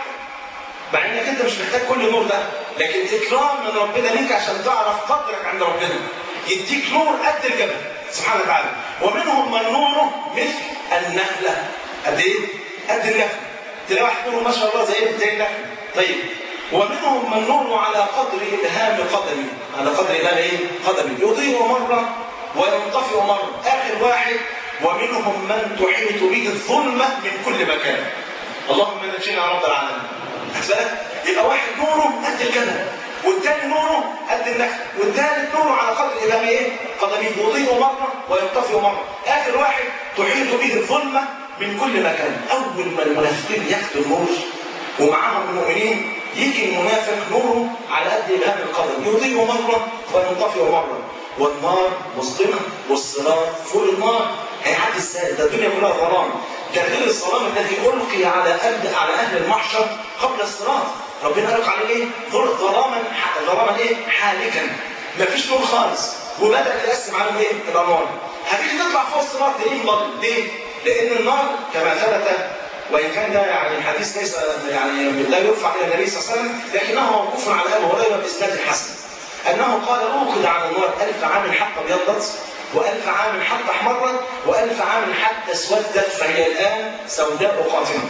مع انك انت مش محتاج كل النور ده لكن اكرام من ربنا ليك عشان تعرف قدرك عند ربنا يديك نور قد الجبل سبحانه وتعالى ومنهم من نوره مثل النخله قد ايه؟ قد النخله تلاقي واحد نوره ما شاء الله زي زي النخله طيب ومنهم من نوره على قدر الهام قدمي على قدر الهام ايه؟ قدمي يضيء مره وينطفئ مره اخر واحد ومنهم من تحيط به الظلمه من كل مكان اللهم نجينا يا رب العالمين بالك يبقى واحد نوره قد الجبل والتاني نوره قد النخل والثالث نوره على قدر الهام ايه؟ قدميه يضيء مره وينطفئ مره اخر واحد تحيط به الظلمه من كل مكان اول ما المنافقين ياخدوا النور ومعاهم المؤمنين يجي المنافق نوره على قد الهام القدم يضيء مره وينطفئ مره والنار مظلمه والصراط فوق النار هيعدي ازاي؟ ده الدنيا كلها ظلام ده غير الظلام الذي القي على قلب على اهل المحشر قبل الصراط ربنا ألقى عليه ايه؟ ظلاما ظلاما ايه؟ حالكا مفيش نور خالص وبدا يقسم عليهم ايه؟ الانوار هتيجي تطلع فوق الصراط تلاقيه مضل ليه؟ لان النار كما ثبت وان كان ده يعني الحديث ليس يعني لا يرفع الى النبي صلى الله عليه وسلم لكنه موقوف على ابي هريره باسناد حسن انه قال اوقد على النار الف عام حتى ابيضت وألف عام حتى احمرت وألف عام حتى اسودت فهي الآن سوداء قاتمة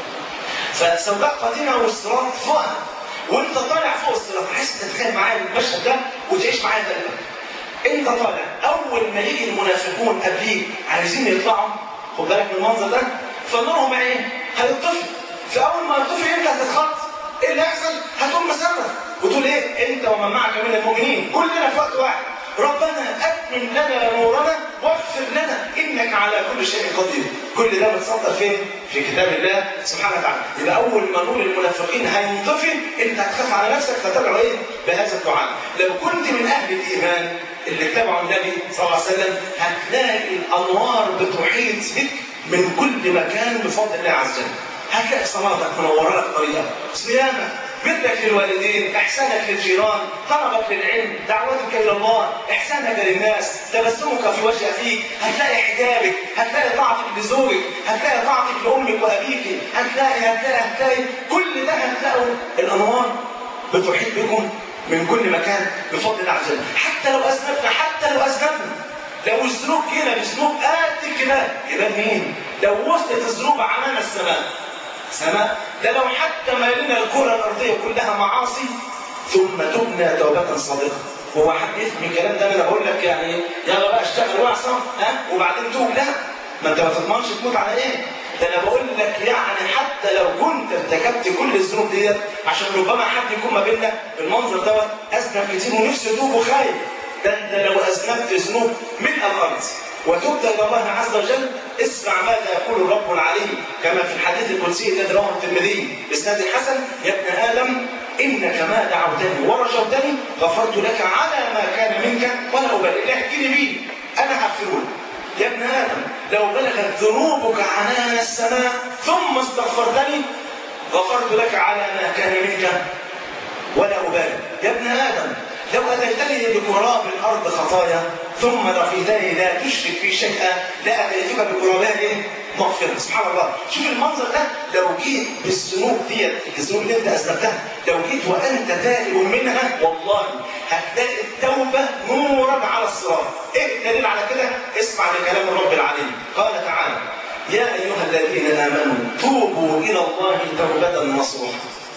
فسوداء قاتمة والصراط فوقها وانت طالع فوق الصراط تحس تتخيل معايا المشهد ده وتعيش معايا قلبك انت طالع اول ما يجي المنافقون قبليك عايزين يطلعوا خد بالك من المنظر ده فنورهم ايه؟ هيطفي فاول ما يطفي انت هتتخط ايه اللي هيحصل؟ هتقوم مصرخ وتقول ايه؟ انت ومن معك من المؤمنين كلنا في وقت واحد ربنا اتمم لنا نورنا واغفر لنا انك على كل شيء قدير كل ده متصدر فين في كتاب الله سبحانه وتعالى يبقى اول ما نور المنافقين هينطفي انت هتخاف على نفسك فتدعو ايه بهذا الدعاء لو كنت من اهل الايمان اللي اتبعوا النبي صلى الله عليه وسلم هتلاقي الانوار بتحيط بك من كل مكان بفضل الله عز وجل هتلاقي صلاتك منوره لك طريقك صيامك برك للوالدين احسانك للجيران طلبك للعلم دعوتك الى الله احسانك للناس تبسمك في وجه اخيك هتلاقي حجابك هتلاقي طاعتك لزوجك هتلاقي طاعتك لامك وابيك هتلاقي هتلاقي هتلاقي كل ده هتلاقوا الانوار بتحيط بكم من كل مكان بفضل الله عز وجل حتى لو اذنبنا حتى لو اذنبنا لو الذنوب جينا بذنوب قد كده يبقى مين؟ لو وصلت الذنوب عنان السماء سماء ده لو حتى مالنا الكرة الأرضية كلها معاصي ثم تبنى توبة صادقة هو حد يفهم الكلام ده انا بقول لك يعني يلا بقى اشتغل واعصم ها وبعدين توب لا ما انت ما تضمنش تموت على ايه ده انا بقول لك يعني حتى لو كنت ارتكبت كل الذنوب ديت عشان ربما حد يكون ما بيننا المنظر دوت اذنب كتير ونفسه يتوب وخايف ده انت لو اذنبت ذنوب ملء الارض وتبت الى الله عز وجل اسمع ماذا يقول الرب العليم كما في الحديث القدسي الذي رواه الترمذي باسناد حسن يا ابن ادم انك ما دعوتني ورجوتني غفرت لك على ما كان منك ولا ابالي اللي احكي لي بيه انا هغفره لك يا ابن ادم لو بلغت ذنوبك عنان السماء ثم استغفرتني غفرت لك على ما كان منك ولا ابالي يا ابن ادم لو اتيتني بقراب الارض خطايا ثم لقيتني لا تشرك في شيئا لاتيتك بقرابها ايه؟ مغفره سبحان الله شوف المنظر ده لو جيت بالذنوب ديت الذنوب اللي انت اذنبتها لو جيت وانت تائب منها والله هتلاقي التوبه نورا على الصراط ايه الدليل على كده؟ اسمع لكلام الرب العليم قال تعالى يا ايها الذين امنوا توبوا الى الله توبه نصوحا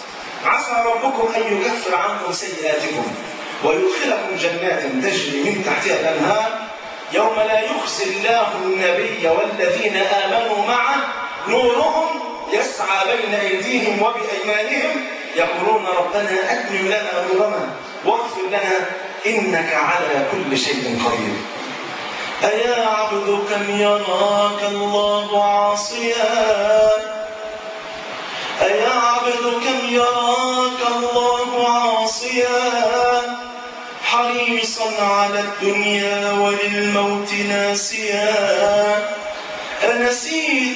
عسى ربكم ان يكفر عنكم سيئاتكم ويدخلكم جنات تجري من تحتها الانهار يوم لا يخزي الله النبي والذين امنوا معه نورهم يسعى بين ايديهم وبايمانهم يقولون ربنا اتمم لنا نورنا واغفر لنا انك على كل شيء قدير أيا عبد كم يراك الله عاصيا أيا عبد كم يراك الله عاصيا حريصا على الدنيا وللموت ناسيا أنسيت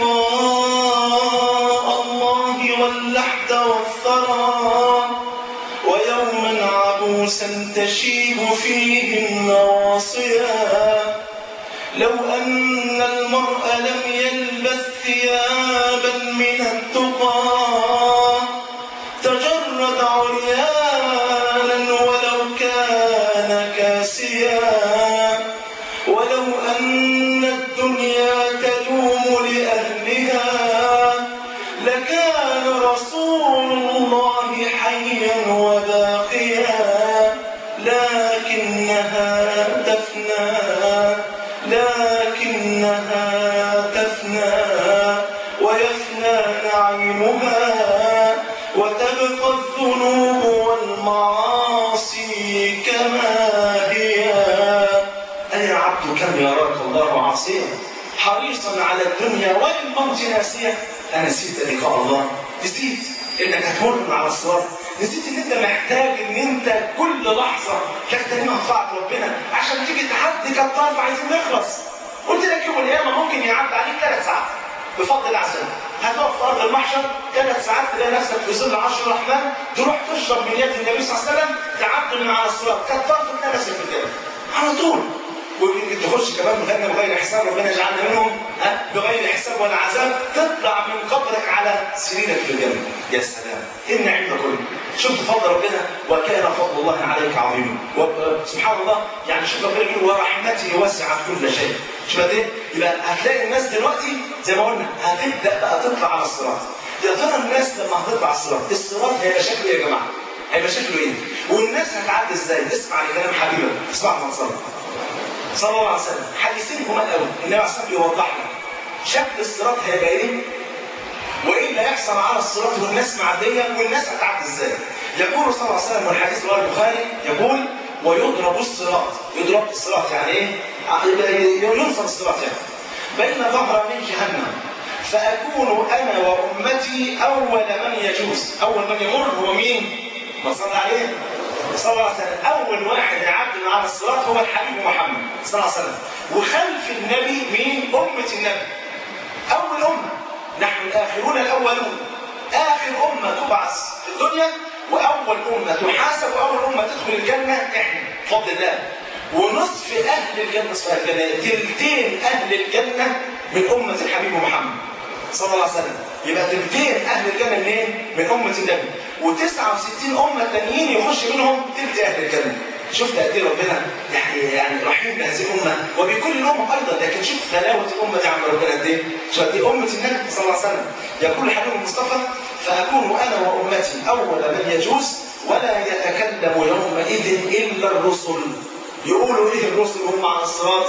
لقاء الله واللحد والثرى ويوما عبوسا تشيب فيه النواصيا لو أن المرء لم يلبث ثيابا من التقى تجرد عريانا ولو كان كاسيا ولو أن الدنيا تدوم لأهلها لكان رسول الله حيا وباقيا لكنها تفنى لكنها تفنى ويفنى نعيمها وتبقى الذنوب والمعاصي كما هي أي عبد كم يراك الله عاصيا حريصا على الدنيا وللموت ناسيا أنسيت لقاء الله نسيت انك هتمر على الصراط نسيت ان انت محتاج ان انت كل لحظه تغتنمها في طاعه ربنا عشان تيجي تعدي كالطرف عايزين نخلص قلت لك يوم القيامه ممكن يعدي عليك ثلاث ساعات بفضل الله عز وجل هتقف في ارض المحشر ثلاث ساعات تلاقي نفسك في ظل عرش الرحمن تروح تشرب من يد النبي صلى الله عليه وسلم تعدي من على الصراط كالطرف تلاقي نفسك في الجنه على طول ويمكن تخش كمان مغنى بغير حساب ربنا يجعلنا منهم ها بغير حساب ولا عذاب تطلع من قبرك على سريرك في الجنه يا سلام ايه النعيم ده كله شفت فضل ربنا وكان فضل الله عليك عظيما سبحان الله يعني شوف ربنا بيقول ورحمته وسعت كل شيء شوف قد ايه يبقى هتلاقي الناس دلوقتي زي ما قلنا هتبدا بقى تطلع على الصراط يا ترى الناس لما هتطلع على الصراط الصراط هيبقى شكله ايه يا جماعه؟ هيبقى شكله ايه؟ والناس هتعدي ازاي؟ اسمع لكلام حبيبك اسمع ما تصلي صلى الله عليه وسلم حديثين جمال قوي النبي عليه الصلاه والسلام بيوضح لنا شكل الصراط هيبقى ايه وايه اللي هيحصل على الصراط والناس معديه والناس هتعدي ازاي يقول صلى الله عليه وسلم والحديث رواه البخاري يقول ويضرب الصراط يضرب الصراط يعني ايه ينصب الصراط يعني بين ظهر من جهنم فأكون أنا وأمتي أول من يجوز أول من يمر هو مين؟ ما صلى عليه صلى الله عليه وسلم أول واحد يعدي من على الصراط هو الحبيب محمد صلى الله عليه وسلم وخلف النبي مين؟ أمة النبي أول أمة نحن الآخرون الأولون آخر أمة تبعث في الدنيا وأول أمة تحاسب وأول أمة تدخل الجنة إحنا بفضل الله ونصف أهل الجنة نصف أهل الجنة تلتين أهل الجنة من أمة الحبيب محمد صلى الله عليه وسلم يبقى تلتين أهل الجنة منين؟ من أمة النبي و69 أمة تانيين يخش منهم تلت أهل الجنة شفت قد ايه ربنا يعني يعني رحيم بهذه الامه وبكل الامم ايضا لكن شوف تلاوه الامه دي عم ربنا قد ايه شوف قد ايه امه النبي صلى الله عليه وسلم يقول حبيب المصطفى فاكون انا وامتي اول من يجوز ولا يتكلم يومئذ الا الرسل يقولوا ايه الرسل هم على الصراط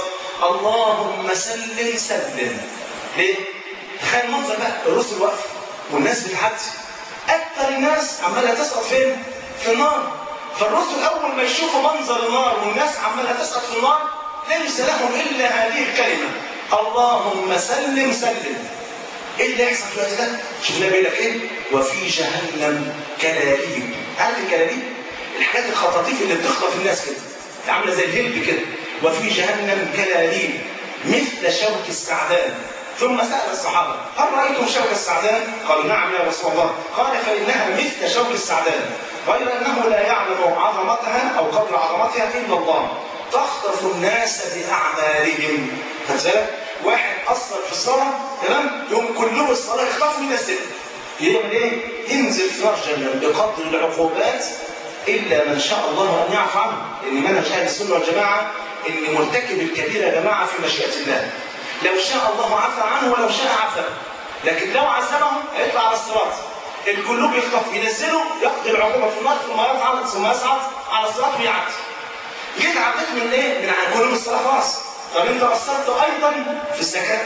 اللهم سلم سلم ليه؟ تخيل المنظر بقى الرسل واقفه والناس بتعدي اكثر الناس عماله تسقط فين؟ في النار فالرسل اول ما يشوفوا منظر النار والناس عماله تسقط في النار ليس لهم الا هذه الكلمه اللهم سلم سلم ايه اللي يحصل في الوقت ده؟ شوف النبي يقول لك ايه؟ وفي جهنم كلاليب عارف الكلاليب؟ الحاجات الخطاطيف اللي بتخطف الناس كده عامله زي الهلب كده وفي جهنم كلاليب مثل شوك السعدان ثم سأل الصحابة هل رأيتم شوك السعدان؟ قالوا نعم يا رسول الله قال فإنها مثل شوك السعدان غير أنه لا يعلم عظمتها أو قدر عظمتها إلا الله تخطف الناس بأعمالهم بالك؟ واحد أصلا في الصلاة تمام يوم كله الصلاة يخطف من السن يعمل إيه؟ ينزل في نار جهنم بقدر العقوبات إلا من شاء الله أن يعفو عنه لأن منهج أهل السنة والجماعة إن مرتكب الكبيرة يا جماعة في مشيئة الله لو شاء الله عفى عنه ولو شاء عفى لكن لو عذبه هيطلع على الصراط القلوب يخطف ينزله يقضي العقوبه في النار ثم يصعد ثم يصعد على الصراط ويعدي جيت عديت من ايه؟ من عن قلوب الصلاه خلاص طب انت قصرت ايضا في الزكاه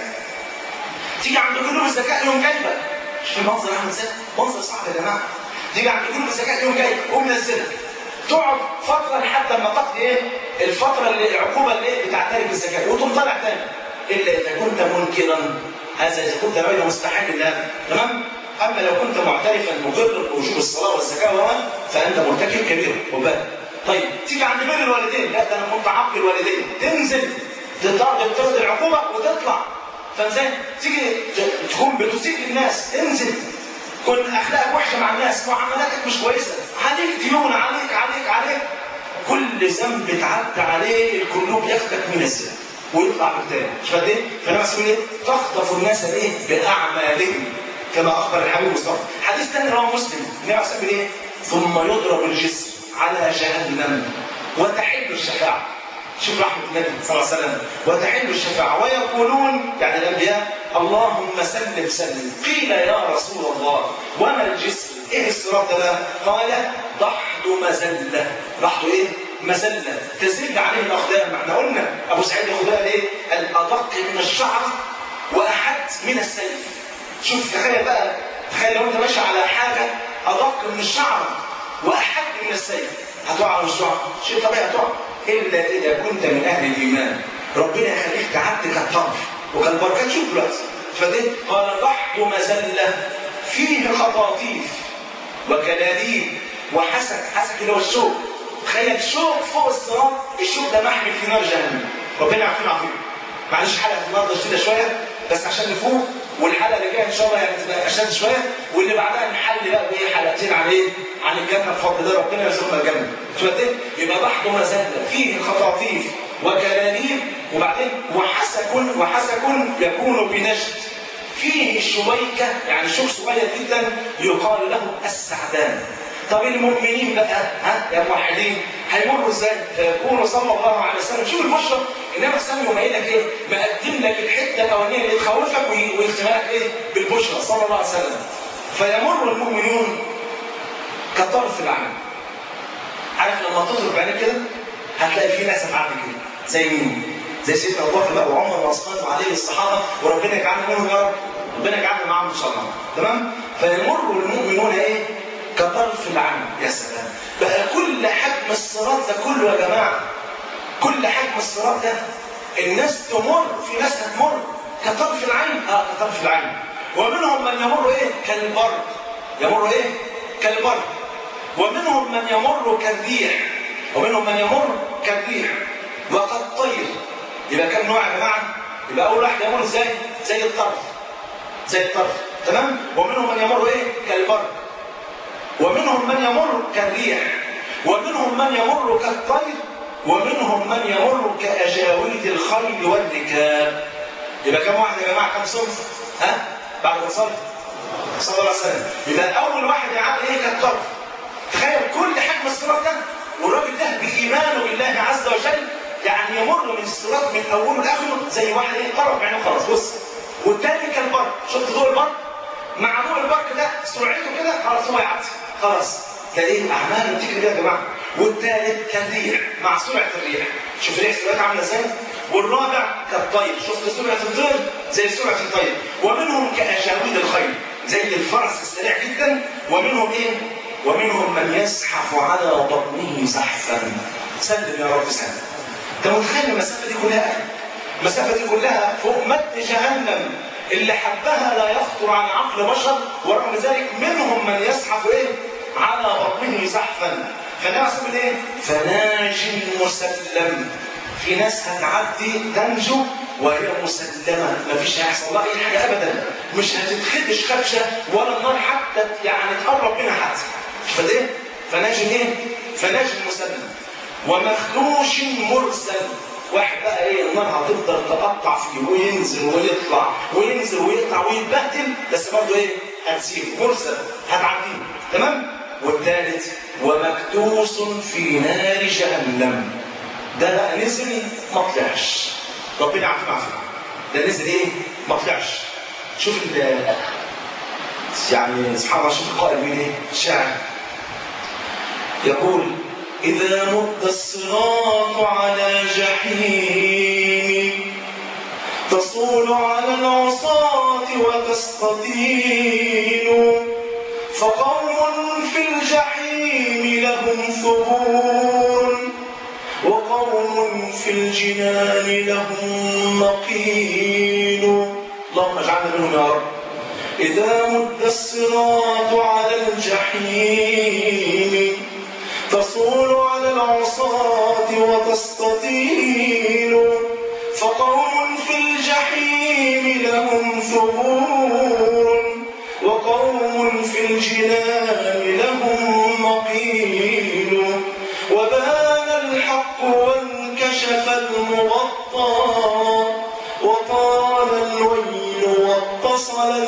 تيجي عند قلوب الزكاه يوم جايبه شوف المنظر عامل ازاي؟ منظر صعب يا جماعه تيجي عند قلوب الزكاه يوم جايبه ومنزلها تقعد فتره لحد ما تقضي ايه؟ الفتره اللي العقوبه اللي بتعترف بالزكاه وتقوم طالع تاني الا اذا كنت منكرا هذا اذا كنت راجل مستحق لهذا تمام اما لو كنت معترفا مقر بوجوب الصلاه والزكاه فانت مرتكب كبير وبال طيب تيجي عند بر الوالدين لا ده انا كنت عاق الوالدين تنزل تطرد العقوبه وتطلع فازاي تيجي تكون بتسيء للناس انزل كن اخلاقك وحشه مع الناس معاملاتك مش كويسه عليك ديون عليك عليك عليك كل ذنب تعدى عليه القلوب ياخدك من الذنب ويطلع بالتاني مش فاهم ايه؟ فانا مسؤول ايه؟ تخطف الناس بايه؟ باعمالهم كما اخبر الحبيب مصطفى. حديث ثاني رواه مسلم النبي عليه الصلاه ايه؟ ثم يضرب الجسر على جهنم وتحل الشفاعه. شوف رحمه النبي صلى الله عليه وسلم وتحل الشفاعه ويقولون يعني الانبياء اللهم سلم سلم قيل يا رسول الله وما الجسر؟ ايه الصراط ده؟ قال ضحد مزله ضحد ايه؟ مزلة تزل عليه الأقدام احنا قلنا أبو سعيد الخدري ايه؟ الأدق من الشعر وأحد من السيف شوف تخيل بقى تخيل لو أنت ماشي على حاجة أدق من الشعر وأحد من السيف هتقع ولا مش هتقع؟ شيء طبيعي هتقع إلا إذا كنت من أهل الإيمان ربنا يخليك تعدي كالطرف وكالبركات شوف دلوقتي فدي قال ضحك مزلة فيه خطاطيف وكلاليب وحسك حسك اللي هو الشوك تخيل شوك فوق الصراط الشوك ده محمل في نار جهنم ربنا يعافينا عافيه معلش حلقه النهارده شديده شويه بس عشان نفوق والحلقه اللي جايه ان شاء الله يعني تبقى اشد شويه واللي بعدها نحل بقى بايه حلقتين عن ايه؟ عن الجنه بفضل الله ربنا يرزقنا الجنه شويه ايه؟ يبقى بحث مزله فيه خطاطيف وكلاليب وبعدين وحسك وحسك يكون بنجد فيه شويكه يعني شوك صغير جدا يقال له السعدان طب المؤمنين بقى ها يا موحدين هيمروا ازاي؟ فيقول صلى الله عليه وسلم شوف البشرى النبي صلى الله عليه وسلم لك ايه؟ مقدم لك الحته الاولانيه اللي تخوفك ويختمها لك ايه؟ بالبشرى صلى الله عليه وسلم فيمر المؤمنون كطرف العين عارف لما تضرب بعينك كده هتلاقي في ناس هتعدي كده زي مين؟ زي سيدنا ابو بكر بقى وعمر وعثمان وعلي الصحابه وربنا يجعلنا منهم يا رب ربنا يجعلنا معاهم ان شاء الله تمام؟ فيمر المؤمنون ايه؟ كطرف العين يا سلام بقى كل حجم الصراط ده كله يا جماعه كل حجم الصراط ده الناس تمر في ناس هتمر كطرف العين اه كطرف العين ومنهم من يمر ايه كالبرد يمر ايه كالبرد ومنهم من يمر كالريح ومنهم من يمر كالريح وكالطير يبقى كم نوع يا جماعه يبقى اول واحد يمر ازاي زي الطرف زي الطرف تمام ومنهم من يمر ايه كالبرد ومنهم من يمر كالريح ومنهم من يمر كالطير ومنهم من يمر كأجاويد الخيل والركاب يبقى كم واحد يا جماعه كم صنف ها بعد الصنف صلى الله عليه وسلم يبقى اول واحد يعدي ايه كالطرف تخيل كل حجم الصراط ده والراجل ده بايمانه بالله عز وجل يعني يمر من الصراط من اوله لاخره زي واحد ايه قرب عينه خلاص بص والتاني كالبرق شفت ضوء البرق مع ضوء البرق ده سرعته كده خلاص هو يعدي خلاص ده ايه اعمال بتجري كده يا جماعه والثالث كالريح مع سرعه الريح شوف الريح سرعتها عامله ازاي والرابع كالطير شفت سرعه الطير زي سرعه الطير ومنهم كاجاويد الخيل زي الفرس السريع جدا ومنهم ايه ومنهم من يزحف على بطنه زحفا سلم يا رب سلم انت متخيل المسافه دي كلها المسافه دي كلها فوق مد جهنم اللي حبها لا يخطر عن عقل بشر ورغم ذلك منهم من يزحف ايه على بطنه زحفا فالنبي عليه ايه فناج مسلم في ناس هتعدي تنجو وهي مسلمة مفيش هيحصل لها أي حاجة أبدا مش هتتخدش خدشة ولا النار حتى يعني تقرب منها حتى شوف إيه؟ فناج إيه؟ فناج مسلم ومخدوش مرسل واحد بقى ايه النار هتفضل تقطع فيه وينزل ويطلع وينزل ويقطع ويتبهدل بس برضه ايه هتسيبه مرسل هتعديه تمام والثالث ومكتوس في نار جهنم ده بقى نزل ما طلعش ربنا يعافينا عافية ده نزل ايه ما طلعش شوف ال يعني سبحان الله شوف القائل بيقول ايه الشاعر يقول إذا مد الصراط على جحيم تصول على العصاة وتستطيل فقوم في الجحيم لهم ثبور وقوم في الجنان لهم مقيل اللهم اجعلنا منهم يا رب إذا مد الصراط على الجحيم تصول على العصاة وتستطيل فقوم في الجحيم لهم ثبور وقوم في الجنان لهم مقيل وبان الحق وانكشف المغطى وطال الويل واتصل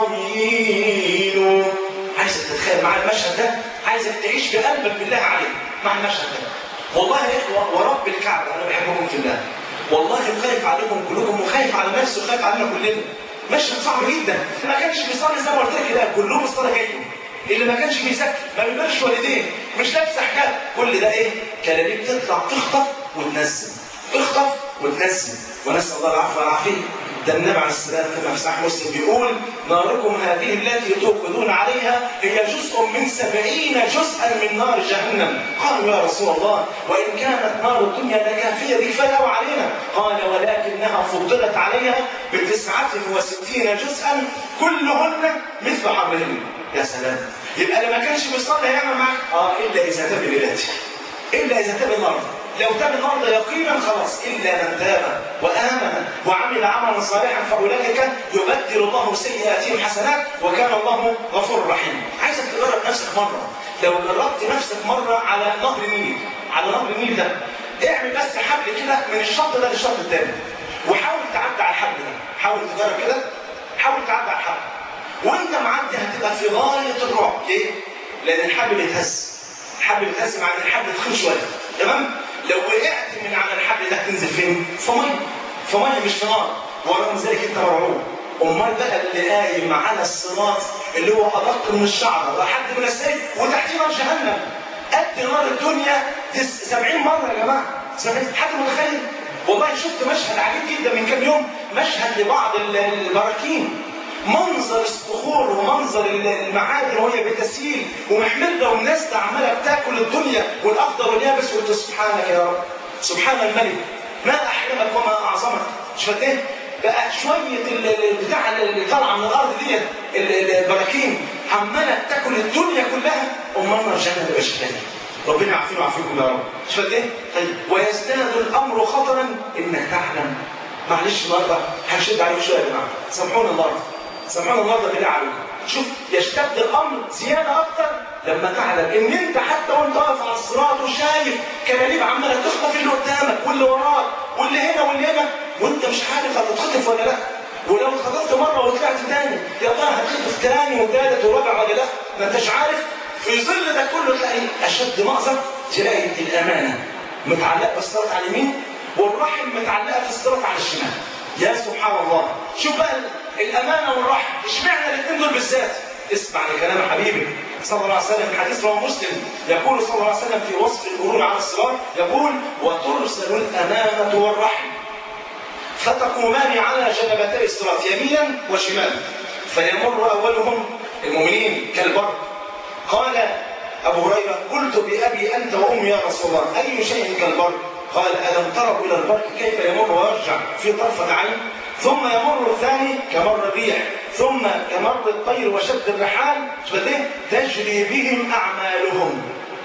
العويل عايزك تتخيل معايا المشهد ده عايزك تعيش بقلبك بالله عليك مع المشهد ده والله يا اخوه ورب الكعبه انا بحبكم في الله والله خايف عليكم كلكم وخايف على نفسي وخايف علينا كلنا مشهد صعب جدا ما كانش بيصلي زي ما قلت لك كده كلهم الصلاه جايين اللي ما كانش بيذاكر ما بيبقاش والديه مش لابس حجاب كل ده ايه كلاميك تطلع تخطف وتنزل تخطف وتنزل ونسال الله العفو والعافيه ده النبي عليه السلام كما في صحيح مسلم بيقول ناركم هذه التي توقدون عليها هي جزء من سبعين جزءا من نار جهنم قالوا يا رسول الله وإن كانت نار الدنيا لكافية دي كفاية علينا قال ولكنها فضلت عليها بتسعة وستين جزءا كلهن مثل حرهن يا سلام يبقى اللي ما كانش بيصلي هيعمل معاك اه الا اذا تاب ليلته الا اذا تاب النهارده لو تاب النهارده يقينا خلاص الا من تاب وامن وعمل عملا صالحا فاولئك يبدل الله سيئاتهم حسنات وكان الله غفور رحيم عايزك تجرب نفسك مره لو جربت نفسك مره على نهر النيل على نهر النيل ده اعمل بس حبل كده من الشط ده للشط الثاني وحاول تعدي على الحبل ده حاول تجرب كده حاول تعدي على الحبل وانت معدي هتبقى في غايه الرعب ليه؟ لان الحبل اتهز الحبل اتهز مع ان الحبل تخين شويه تمام؟ لو وقعت من على الحبل ده هتنزل فين؟ في ميه في ميه مش في نار ورغم ذلك انت مرعوب امال بقى اللي قايم على الصراط اللي هو ادق من الشعره لحد من السيف وتحتيه نار جهنم قد نار الدنيا 70 مره يا جماعه 70 حد متخيل؟ والله شفت مشهد عجيب جدا من كام يوم مشهد لبعض البراكين منظر الصخور ومنظر المعادن وهي بتسيل ومحملة والناس ده عمالة بتاكل الدنيا والأخضر واليابس وقلت سبحانك يا رب سبحان الملك ما أحلمك وما أعظمك مش فاهم ايه؟ بقى شوية البتاع اللي طالعة من الأرض ديت البراكين عمالة تاكل الدنيا كلها أمال الجنة تبقى شكلها ربنا يعافينا ويعافيكم يا رب مش فاهم ايه؟ طيب ويزداد الأمر خطرا إنك تعلم معلش النهارده هنشد عليك شويه يا جماعه سامحونا النهارده سامحونا النهارده بالله عليكم شوف يشتد الامر زياده اكتر لما تعلم ان انت حتى وانت واقف على الصراط وشايف كلاليب عماله تخطف اللي قدامك واللي وراك واللي هنا واللي هنا وانت مش عارف هتتخطف ولا لا ولو اتخطفت مره وطلعت تاني يا ترى هتخطف تاني وثالث ورابع ولا لا ما انتش عارف في ظل ده كله تلاقي اشد مأزق تلاقي الامانه متعلقه بالصراط على اليمين والرحم متعلقه في الصراط على الشمال يا سبحان الله شوف بقى الامانه والرحم اشمعنى الاثنين دول بالذات اسمع لكلام حبيبي صلى الله عليه وسلم حديث رواه مسلم يقول صلى الله عليه وسلم في وصف المرور على الصراط يقول وترسل الامانه والرحم فتقومان على جنبتي الصراط يمينا وشمالا فيمر اولهم المؤمنين كالبرق قال ابو هريره قلت بابي انت وامي يا رسول الله اي شيء كالبرق قال ألم تروا إلى البرق كيف يمر ويرجع في طرفة عين ثم يمر الثاني كمر الريح ثم كمر الطير وشد الرحال تجري بهم أعمالهم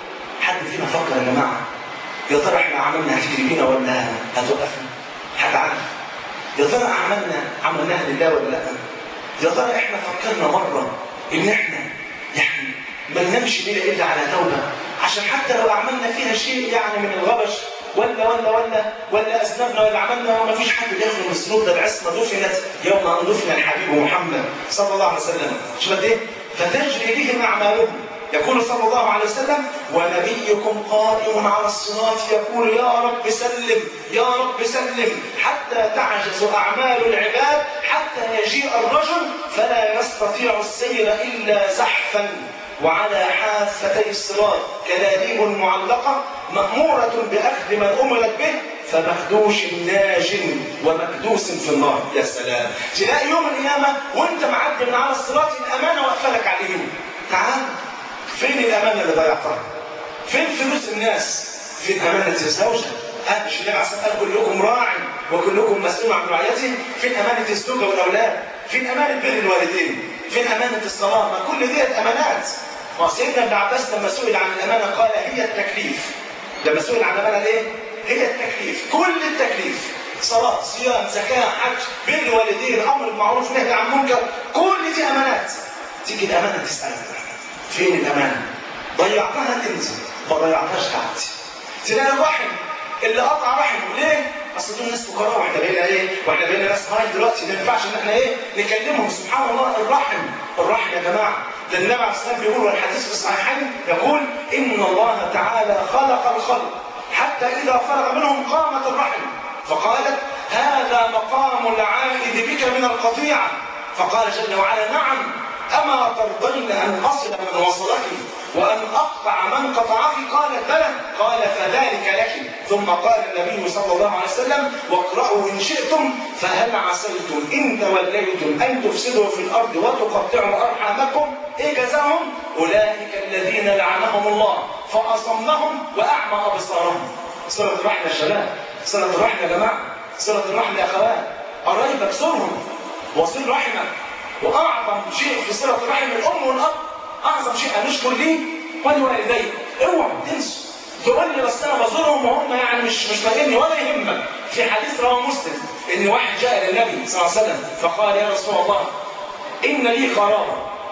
حد فينا فكر يا جماعة يا ترى احنا عملنا هتجري بينا ولا هتوقفنا حد عارف يا ترى عملنا عملناها لله ولا لا يا ترى احنا فكرنا مرة ان احنا يعني ما ننامش ليلة الا على توبة عشان حتى لو عملنا فيها شيء يعني من الغبش ولا ولا ولا ولا اذنبنا ولا عملنا وما فيش حد بياخد من الذنوب ده بعثنا دفنت يوم ان دفن الحبيب محمد صلى الله عليه وسلم شوف قد ايه فتجري بهم اعمالهم يقول صلى الله عليه وسلم ونبيكم قائم على الصراط يقول يا رب سلم يا رب سلم حتى تعجز اعمال العباد حتى يجيء الرجل فلا يستطيع السير الا زحفا وعلى حافتي الصراط كلاليب معلقة مأمورة بأخذ من أمرت به فمخدوش ناج ومكدوس في النار يا سلام تلاقي يوم القيامة وانت معدي من على الصراط الأمانة واقفة لك على اليمين تعال فين الأمانة اللي ضيعتها؟ فين فلوس الناس؟ فين أمانة الزوجة؟ قال مش النبي عليه قال كلكم راع وكلكم مسؤول عن رعيته فين أمانة الزوجة والأولاد؟ فين أمانة بر الوالدين؟ فين أمانة الصلاة؟ ما كل ديت أمانات ما سيدنا ابن عباس لما سئل عن الأمانة قال هي التكليف لما سئل عن الأمانة إيه؟ هي التكليف كل التكليف صلاة صيام زكاة حج بر والدين أمر بالمعروف نهي عن المنكر كل دي أمانات تيجي الأمانة تسألك فين الأمانة؟ ضيعتها تنزل ما ضيعتهاش تعدي تلاقي الرحم اللي قطع رحمه ليه؟ اصل دول ناس فقراء واحنا بقينا ايه؟ واحنا بقينا ناس هاي دلوقتي ما ينفعش ان احنا ايه؟ نكلمهم سبحان الله الرحم الرحم يا جماعه ده النبي عليه الصلاه بيقول والحديث في الصحيحين يقول ان الله تعالى خلق الخلق حتى اذا فرغ منهم قامت الرحم فقالت هذا مقام العائد بك من القطيعه فقال جل وعلا نعم أما ترضين أن أصل من وصلك وأن أقطع من قطعك قالت بلى قال فذلك لك ثم قال النبي صلى الله عليه وسلم واقرأوا إن شئتم فهل عسيتم إن توليتم أن تفسدوا في الأرض وتقطعوا أرحامكم إيه جزاهم أولئك الذين لعنهم الله فأصمهم وأعمى أبصارهم صلة الرحم يا شباب صلة الرحم يا جماعة صلة الرحم يا أخوات قرايبك زورهم وصل رحمك واعظم شيء في صله الرحم الام والاب اعظم شيء ان نشكر ليه ولوالديه اوعوا تنسوا تقول لي بس انا بزورهم وهم يعني مش مش فاهمني ولا يهمك في حديث رواه مسلم ان واحد جاء للنبي صلى الله عليه وسلم فقال يا رسول الله ان لي قرابه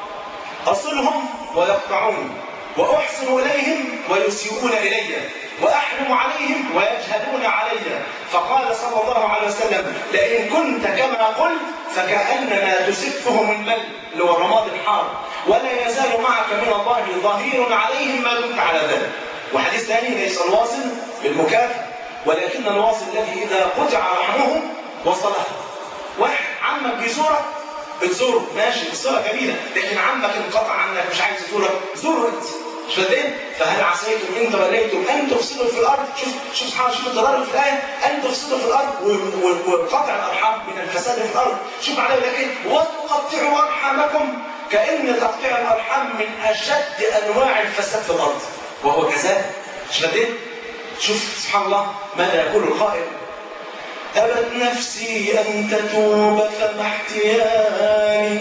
اصلهم ويقطعوني واحسن اليهم ويسيئون الي واحلم عليهم ويجهلون علي فقال صلى الله عليه وسلم لئن كنت كما قلت فكانما تسفهم المل اللي هو الرماد الحار ولا يزال معك من الله ظهير عليهم ما دمت على ذلك وحديث ثاني ليس الواصل بالمكافئ ولكن الواصل الذي اذا قطع رحمه وصله واحد عمك بيزورك بتزوره ماشي الصله جميله لكن عمك انقطع عنك مش عايز يزورك زوره انت مش فاهمين فهل عسيتم ان توليتم ان تفسدوا في الارض شوف شوف سبحان شوف التضرر في الايه ان تفسدوا في الارض و- و- وقطع الارحام من الفساد في الارض شوف عليه لك ايه وتقطعوا ارحامكم كان تقطيع الارحام من اشد انواع الفساد في الارض وهو كذلك مش فاهمين شوف سبحان الله ماذا يقول القائل أبت نفسي أن تتوب فما احتيالي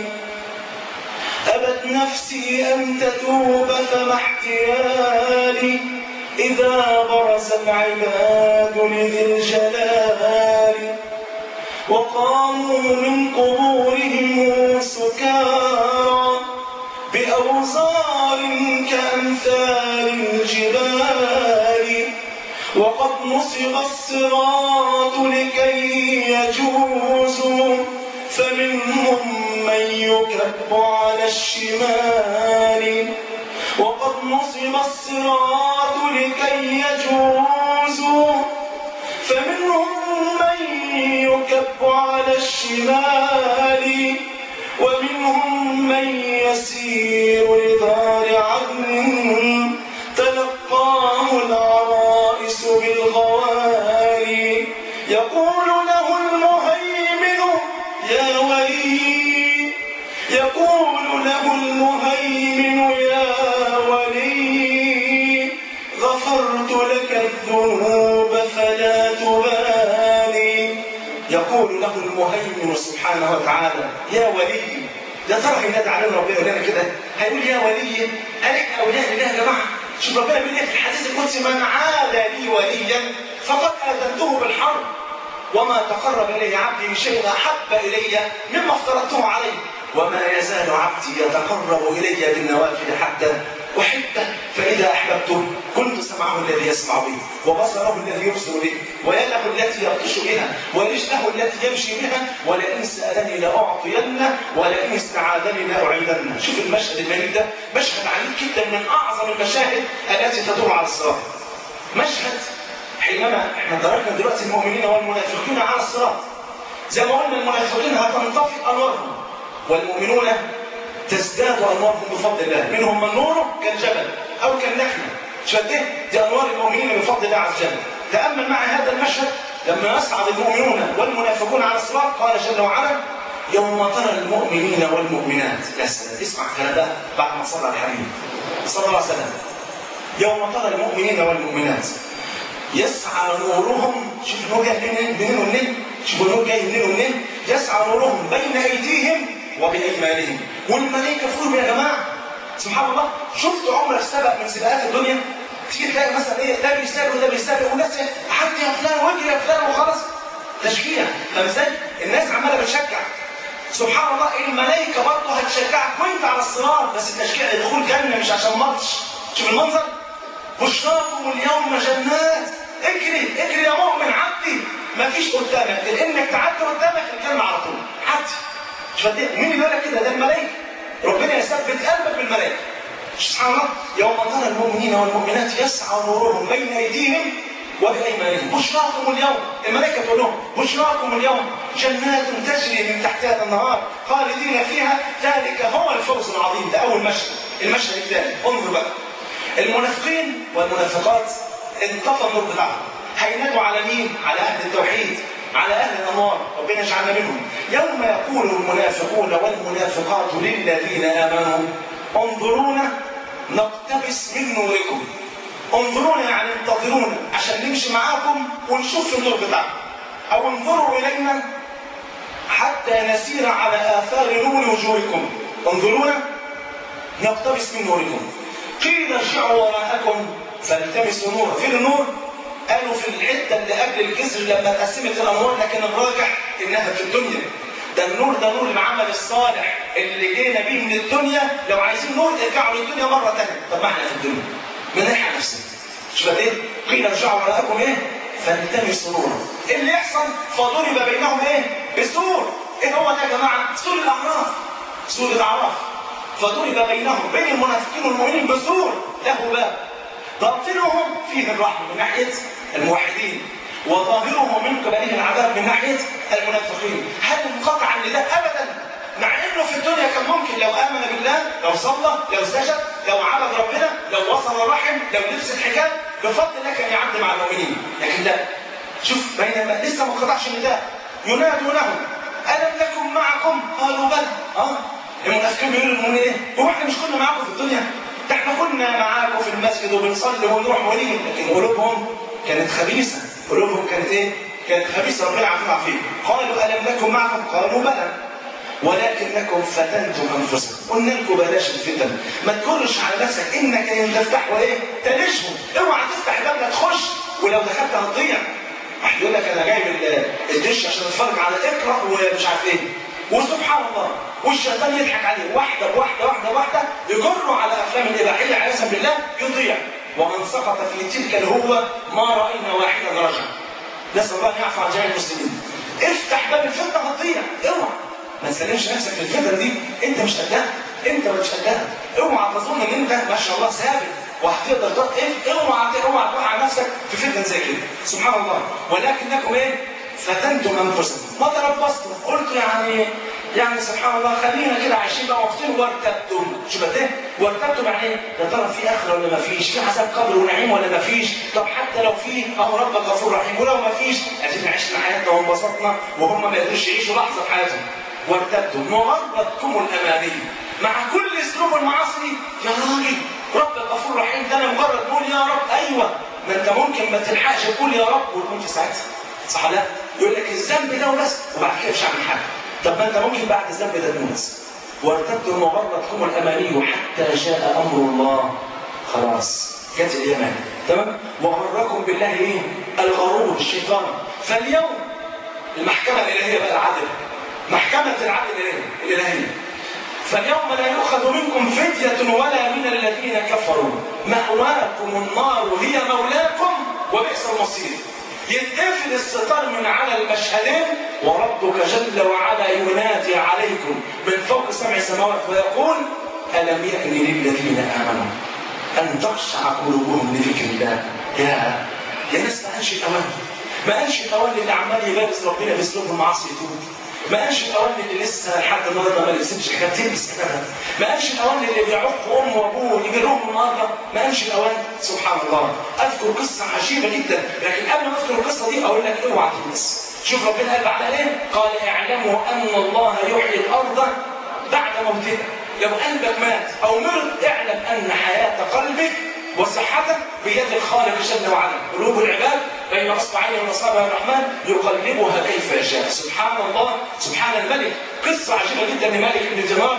أبت نفسي أن تتوب فما احتيالي إذا برز العباد لذي الجلال وقاموا من قبورهم سكارى بأوزار كأمثال الجبال وقد نصب الصراط لكي يجوزوا فمنهم من يكب على الشمال وقد نصب الصراط لكي يجوزوا فمنهم من يكب على الشمال ومنهم من يسير لدار عدن تلقاه العرائس بالغوالي يقول له المهيمن يا ولي يقول له المهيمن يا ولي غفرت لك الذنوب فلا تبالي يقول له المهيمن سبحانه وتعالى يا ولي يا ترى هينادي علينا ربنا يقول لنا كده هيقول يا ولي هل احنا اولياء لله يا جماعه شوف ربنا بيقول ايه في الحديث القدسي من عادى لي وليا فقد اذنته بالحرب وما تقرب الي عبدي بشيء احب الي مما افترضته عليه وما يزال عبدي يتقرب الي بالنوافل حتى احبه فاذا احببته كنت سمعه الذي يسمع به وبصره الذي يبصر به ويده التي يبطش بها ورجله التي يمشي بها ولئن سالني لاعطينه ولئن استعاذني لاعيذنه شوف المشهد المجيد ده مشهد عنيف جدا من اعظم المشاهد التي تدور على الصراط مشهد حينما احنا تركنا دلوقتي المؤمنين والمنافقين على الصراط زي ما قلنا المنافقين هتنطفئ انوارهم والمؤمنون تزداد انوارهم بفضل الله منهم من نوره كالجبل او كالنخله شده دي انوار المؤمنين بفضل الله عز وجل تامل مع هذا المشهد لما يصعد المؤمنون والمنافقون على الصراط قال جل وعلا يوم ترى المؤمنين والمؤمنات يا سلام اسمع الكلام ده بعد ما صلى الحبيب صلى الله عليه وسلم يوم ترى المؤمنين والمؤمنات يسعى نورهم شوف النور جاي منين منين ومنين شوف النور جاي منين ومنين يسعى نورهم بين ايديهم وبايمانهم والملائكه فوقهم يا جماعه سبحان الله شفت عمرك سبق من سباقات الدنيا تيجي تلاقي مثلا ايه ده بيسابق وده بيسابق والناس حد يا فلان واجري يا فلان وخلاص تشجيع فاهم ازاي؟ الناس عماله بتشجع سبحان الله الملائكه برضه هتشجعك وانت على الصراط بس التشجيع لدخول جنه مش عشان ماتش شوف المنظر بشراكم اليوم جنات اجري اجري يا مؤمن عدي مفيش قدامك لانك تعدي قدامك الجنه على طول عدي مش فاهم مين اللي يقول لك كده ده الملائكه ربنا يثبت قلبك بالملائكه سبحان الله يوم ترى المؤمنين والمؤمنات يسعى نورهم بين ايديهم وبايمانهم بشراكم اليوم الملائكه تقول لهم بشراكم اليوم جنات تجري من تحتها النهار خالدين فيها ذلك هو الفوز العظيم ده اول مشهد المشهد الثاني انظر بقى المنافقين والمنافقات انطفى النور بتاعهم هينادوا على مين؟ على اهل التوحيد على اهل الانوار ربنا يجعلنا منهم يوم يقول المنافقون والمنافقات للذين امنوا انظرونا نقتبس من نوركم انظرونا يعني انتظرونا عشان نمشي معاكم ونشوف النور بتاعكم او انظروا الينا حتى نسير على اثار نور وجوهكم انظرونا نقتبس من نوركم قيل ارجعوا وراءكم فالتمسوا نورا فين النور؟ قالوا في الحته اللي قبل الجسر لما اتقسمت الانوار لكن الراجح انها في الدنيا ده النور ده نور العمل الصالح اللي جينا بيه من الدنيا لو عايزين نور ارجعوا للدنيا مره ثانيه طب ما احنا في الدنيا بنلحق نفسنا مش ايه؟ قيل ارجعوا وراءكم ايه؟ فالتمسوا نورا ايه اللي يحصل؟ فضرب بينهم ايه؟ بسور ايه هو ده يا جماعه؟ سور الاعراف سور الاعراف فضرب بينهم بين المنافقين والمؤمنين بسور له باب باطنهم فيه الرحمه من ناحيه الموحدين وظاهره من قبله العذاب من ناحيه المنافقين هل انقطع النداء ابدا مع انه في الدنيا كان ممكن لو امن بالله لو صلى لو سجد لو عبد ربنا لو وصل الرحم لو لبس الحجاب بفضل الله كان يعدي مع المؤمنين لكن لا شوف بينما لسه ما قطعش النداء ينادونهم الم نكن معكم قالوا بلى اه المنافقين بيقولوا للمؤمنين ايه هو احنا مش كنا معاكم في الدنيا ده احنا كنا معاكم في المسجد وبنصلي ونروح ونيجي لكن قلوبهم كانت خبيثه قلوبهم كانت ايه كانت خبيثه ربنا عافينا فيه قالوا الم نكن معكم قالوا بلى ولكنكم فتنتم انفسكم قلنا لكم بلاش الفتن ما تجرش على نفسك انك ان تفتح وايه تلشهم اوعى تفتح باب لا تخش ولو دخلت هتضيع واحد يقول لك انا جايب الدش عشان اتفرج على اقرا ومش عارف ايه وسبحان الله والشيطان يضحك عليه واحده بواحده واحده واحده يجره على افلام الاباحيه عياذا بالله يضيع ومن سقط في تلك الهوه ما راينا واحدا رجع نسال الله ان يعفو عن جميع المسلمين افتح باب الفتنه هتضيع اوعى ما تسلمش نفسك في الفتنه دي انت مش قدها انت مش قدها اوعى تظن ان انت ما شاء الله ثابت وهتقدر تقف ايه اوعى اوعى توقع نفسك في فتنه زي كده سبحان الله ولكنكم ايه فتنتم انفسكم ما تربصتم قلت يعني يعني سبحان الله خلينا كده عايشين بقى وقتين وارتبتم شو ايه وارتبتم يعني ايه يا ترى في اخره ولا ما فيش في عذاب قبر ونعيم ولا ما فيش طب حتى لو في اهو ربك غفور رحيم ولو ما فيش ادينا عشنا حياتنا وانبسطنا وهم ما يقدروش يعيشوا لحظه في حياتهم وارتبتم وغرتكم الاماني مع كل اسلوب المعاصي يا راجل رب الغفور الرحيم ده انا مجرد بقول يا رب ايوه ما انت ممكن ما تلحقش تقول يا رب وتموت في ساعتها صح لا؟ يقول لك الذنب ده وبس وبعد كده مش هعمل حاجه طب ما انت ممكن بعد الذنب ده تموت وارتبتم وغرتكم الاماني حتى جاء امر الله خلاص جت الايمان تمام وغركم بالله ايه؟ الغرور الشيطان فاليوم المحكمه الالهيه بقى العدل محكمه العدل الالهيه فاليوم لا يؤخذ منكم فدية ولا من الذين كفروا مأواكم النار هي مولاكم وبئس المصير يتقفل الستار من على المشهدين وربك جل وعلا ينادي عليكم من فوق سبع سماوات ويقول ألم يأن للذين آمنوا أن تخشع قلوبهم لذكر الله يا يا ناس ما قالش الأوان ما قالش الأوان اللي عمال يبارز ربنا بأسلوب المعاصي يتوب ما قالش الاوان اللي لسه لحد النهارده ما لبستش حاجات تلبس كده ما قالش الاوان اللي بيعق امه وابوه يجروهم النهارده ما قالش الاوان سبحان الله اذكر قصه عجيبه جدا لكن قبل ما اذكر القصه دي اقول لك اوعى تلبس شوف ربنا قال بعدها ايه؟ قال اعلموا ان الله يحيي الارض بعد موتها لو قلبك مات او مرض اعلم ان حياه قلبك وصحتك بيد الخالق جل وعلا قلوب العباد بين اصبعين من اصابع الرحمن يقلبها كيف يشاء سبحان الله سبحان الملك قصه عجيبه جدا لمالك بن دينار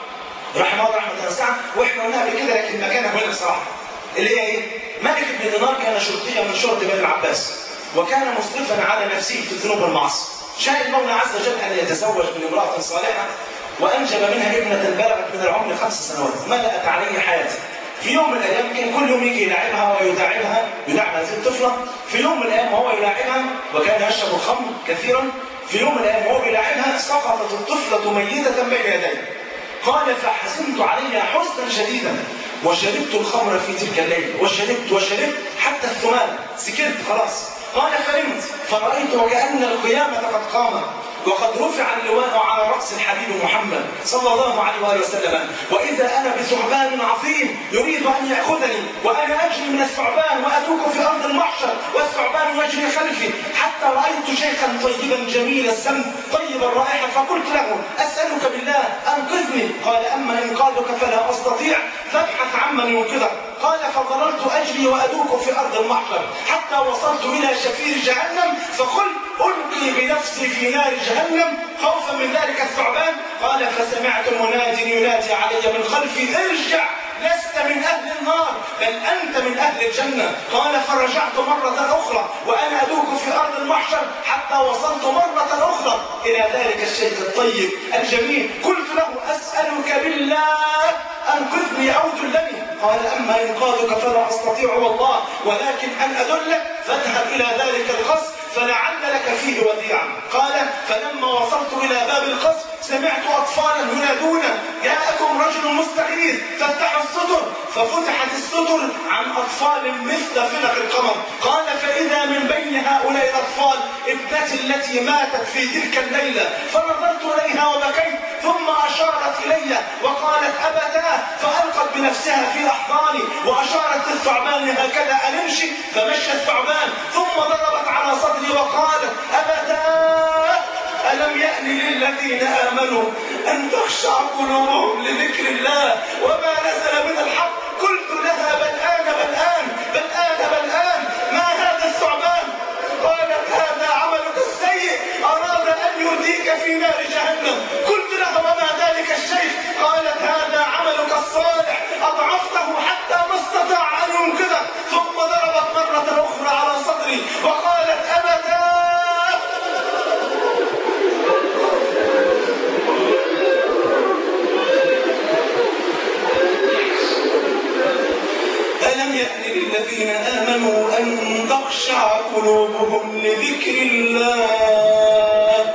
رحمه الله رحمه واسعه واحنا قلناها قبل كده لكن مكانها هنا بصراحه اللي هي ايه؟ مالك بن دينار كان شرطيا من شرط بني العباس وكان مسرفا على نفسه في الذنوب والمعاصي شاء المولى عز وجل ان يتزوج من امراه صالحه وانجب منها ابنه بلغت من العمر خمس سنوات ملأت عليه حياته في يوم من الايام كان كل يوم يجي يلاعبها ويداعبها يداعب هذه الطفله في يوم من الايام وهو يلاعبها وكان يشرب الخمر كثيرا في يوم من الايام وهو يلاعبها سقطت الطفله ميته بين يديه قال فحزنت عليها حزنا شديدا وشربت الخمر في تلك الليله وشربت وشربت حتى الثمان سكرت خلاص قال فنمت فرأيت وكأن القيامة قد قامت وقد رفع اللواء على رأس الحبيب محمد صلى الله عليه وآله وسلم وإذا أنا بثعبان عظيم يريد أن يأخذني وأنا أجري من الثعبان وأتوك في أرض المحشر والثعبان يجري خلفي حتى رأيت شيخا طيبا جميل السم طيب الرائحة فقلت له أسألك بالله أنقذني قال أما إنقاذك فلا أستطيع فابحث عمن ينقذك قال فظللت أجري وأدوك في أرض المحشر حتى وصلت إلى شفير جهنم فقلت ألقي بنفسي في نار جهنم خوفا من ذلك الثعبان قال فسمعت مناد ينادي علي من خلفي ارجع لست من أهل النار بل أنت من أهل الجنة قال فرجعت مرة أخرى وأنا أدوك في أرض المحشر حتى وصلت مرة أخرى إلى ذلك الشيخ الطيب الجميل قلت له أسألك بالله أنقذني أو دلني قال أما إنقاذك فلا أستطيع والله ولكن أن أدلك فاذهب إلى ذلك القصر فلعل لك فيه وديعا قال فلما وصلت إلى باب القصر سمعت أطفالا ينادون جاءكم رجل مستغيث فافتحوا الستر ففتحت الستر عن أطفال مثل فلق القمر قال فإذا من بين هؤلاء الأطفال ابنتي التي ماتت في تلك الليلة فنظرت إليها وبكيت ثم أشارت إلي وقالت أبتاه فألقت بنفسها في أحضاني وأشارت للثعبان هكذا أن امشي فمشى الثعبان ثم ضربت على صدري وقالت أبتاه ألم يأن للذين آمنوا أن تخشع قلوبهم لذكر الله وما نزل من الحق قلت لها بل آن بل آن بل آن بل آن ما هذا الثعبان قالت هذا عملك السيء أراد أن يهديك في نار جهنم قلت لها وما ذلك الشيء قالت هذا عملك الصالح أضعفته حتى ما استطاع أن ينقذك ثم ضربت مرة أخرى على صدري وقالت أبتاه ألم يأن للذين آمنوا أن تخشع قلوبهم لذكر الله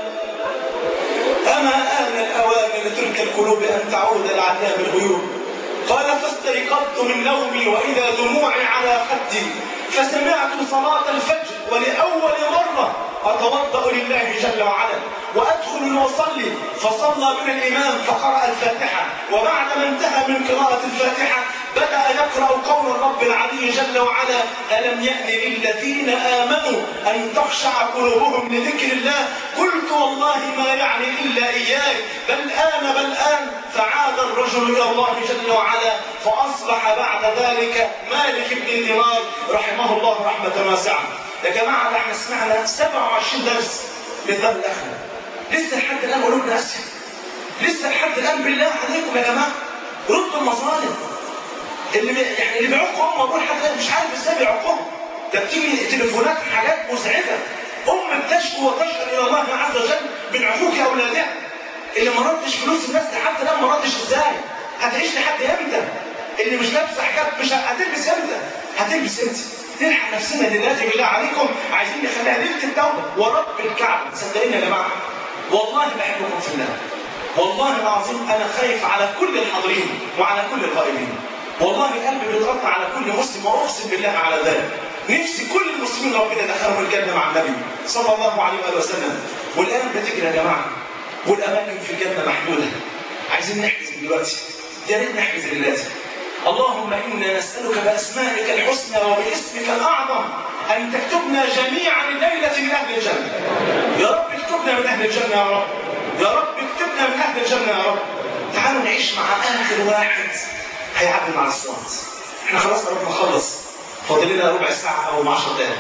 أما آن الأوان لتلك القلوب أن تعود لعذاب الغيوب قال فاستيقظت من نومي وإذا دموعي على خدي فسمعت صلاة الفجر ولأول مرة أتوضأ لله جل وعلا وأدخل وأصلي فصلى من الإمام فقرأ الفاتحة وبعد ما انتهى من قراءة الفاتحة بدأ يقرأ قول الرب العلي جل وعلا ألم يأن للذين آمنوا أن تخشع قلوبهم لذكر الله قلت والله ما يعني إلا إياك بل آن بل آن فعاد الرجل إلى الله جل وعلا فأصبح بعد ذلك مالك بن دينار رحمه الله رحمة واسعة يا جماعة ده احنا سمعنا 27 درس للدار الآخرة لسه لحد الآن قلوبنا أسهل لسه لحد الآن بالله عليكم يا جماعة ردوا المظالم اللي يعني اللي بيعقهم بقول حد مش عارف ازاي بيعقهم ده بتيجي تليفونات حاجات مزعجه ام بتشكو وتشكر الى الله عز وجل من عقوق اولادها اللي ما ردش فلوس الناس حتى الان ما ردش ازاي هتعيش لحد امتى اللي مش لابسه حجاب مش هتلبس امتى هتلبس امتى نلحق نفسنا لله بالله عليكم عايزين نخليها ليله التوبه ورب الكعبه صدقوني يا جماعه والله بحبكم في الله والله العظيم انا خايف على كل الحاضرين وعلى كل الغائبين والله قلبي بيتقطع على كل مسلم واقسم بالله على ذلك نفسي كل المسلمين ربنا يدخلهم الجنه مع النبي صلى الله عليه واله وسلم والان بتجري يا جماعه والاماكن في الجنه محدوده عايزين نحجز دلوقتي يا ريت نحجز دلوقتي اللهم انا نسالك باسمائك الحسنى وباسمك الاعظم ان تكتبنا جميعا الليله من اهل الجنه يا رب اكتبنا من اهل الجنه يا رب يا رب اكتبنا من اهل الجنه يا رب تعالوا نعيش مع اخر واحد هيعدي مع الصراط احنا خلاص قربنا نخلص فاضل لنا ربع ساعه او 10 دقائق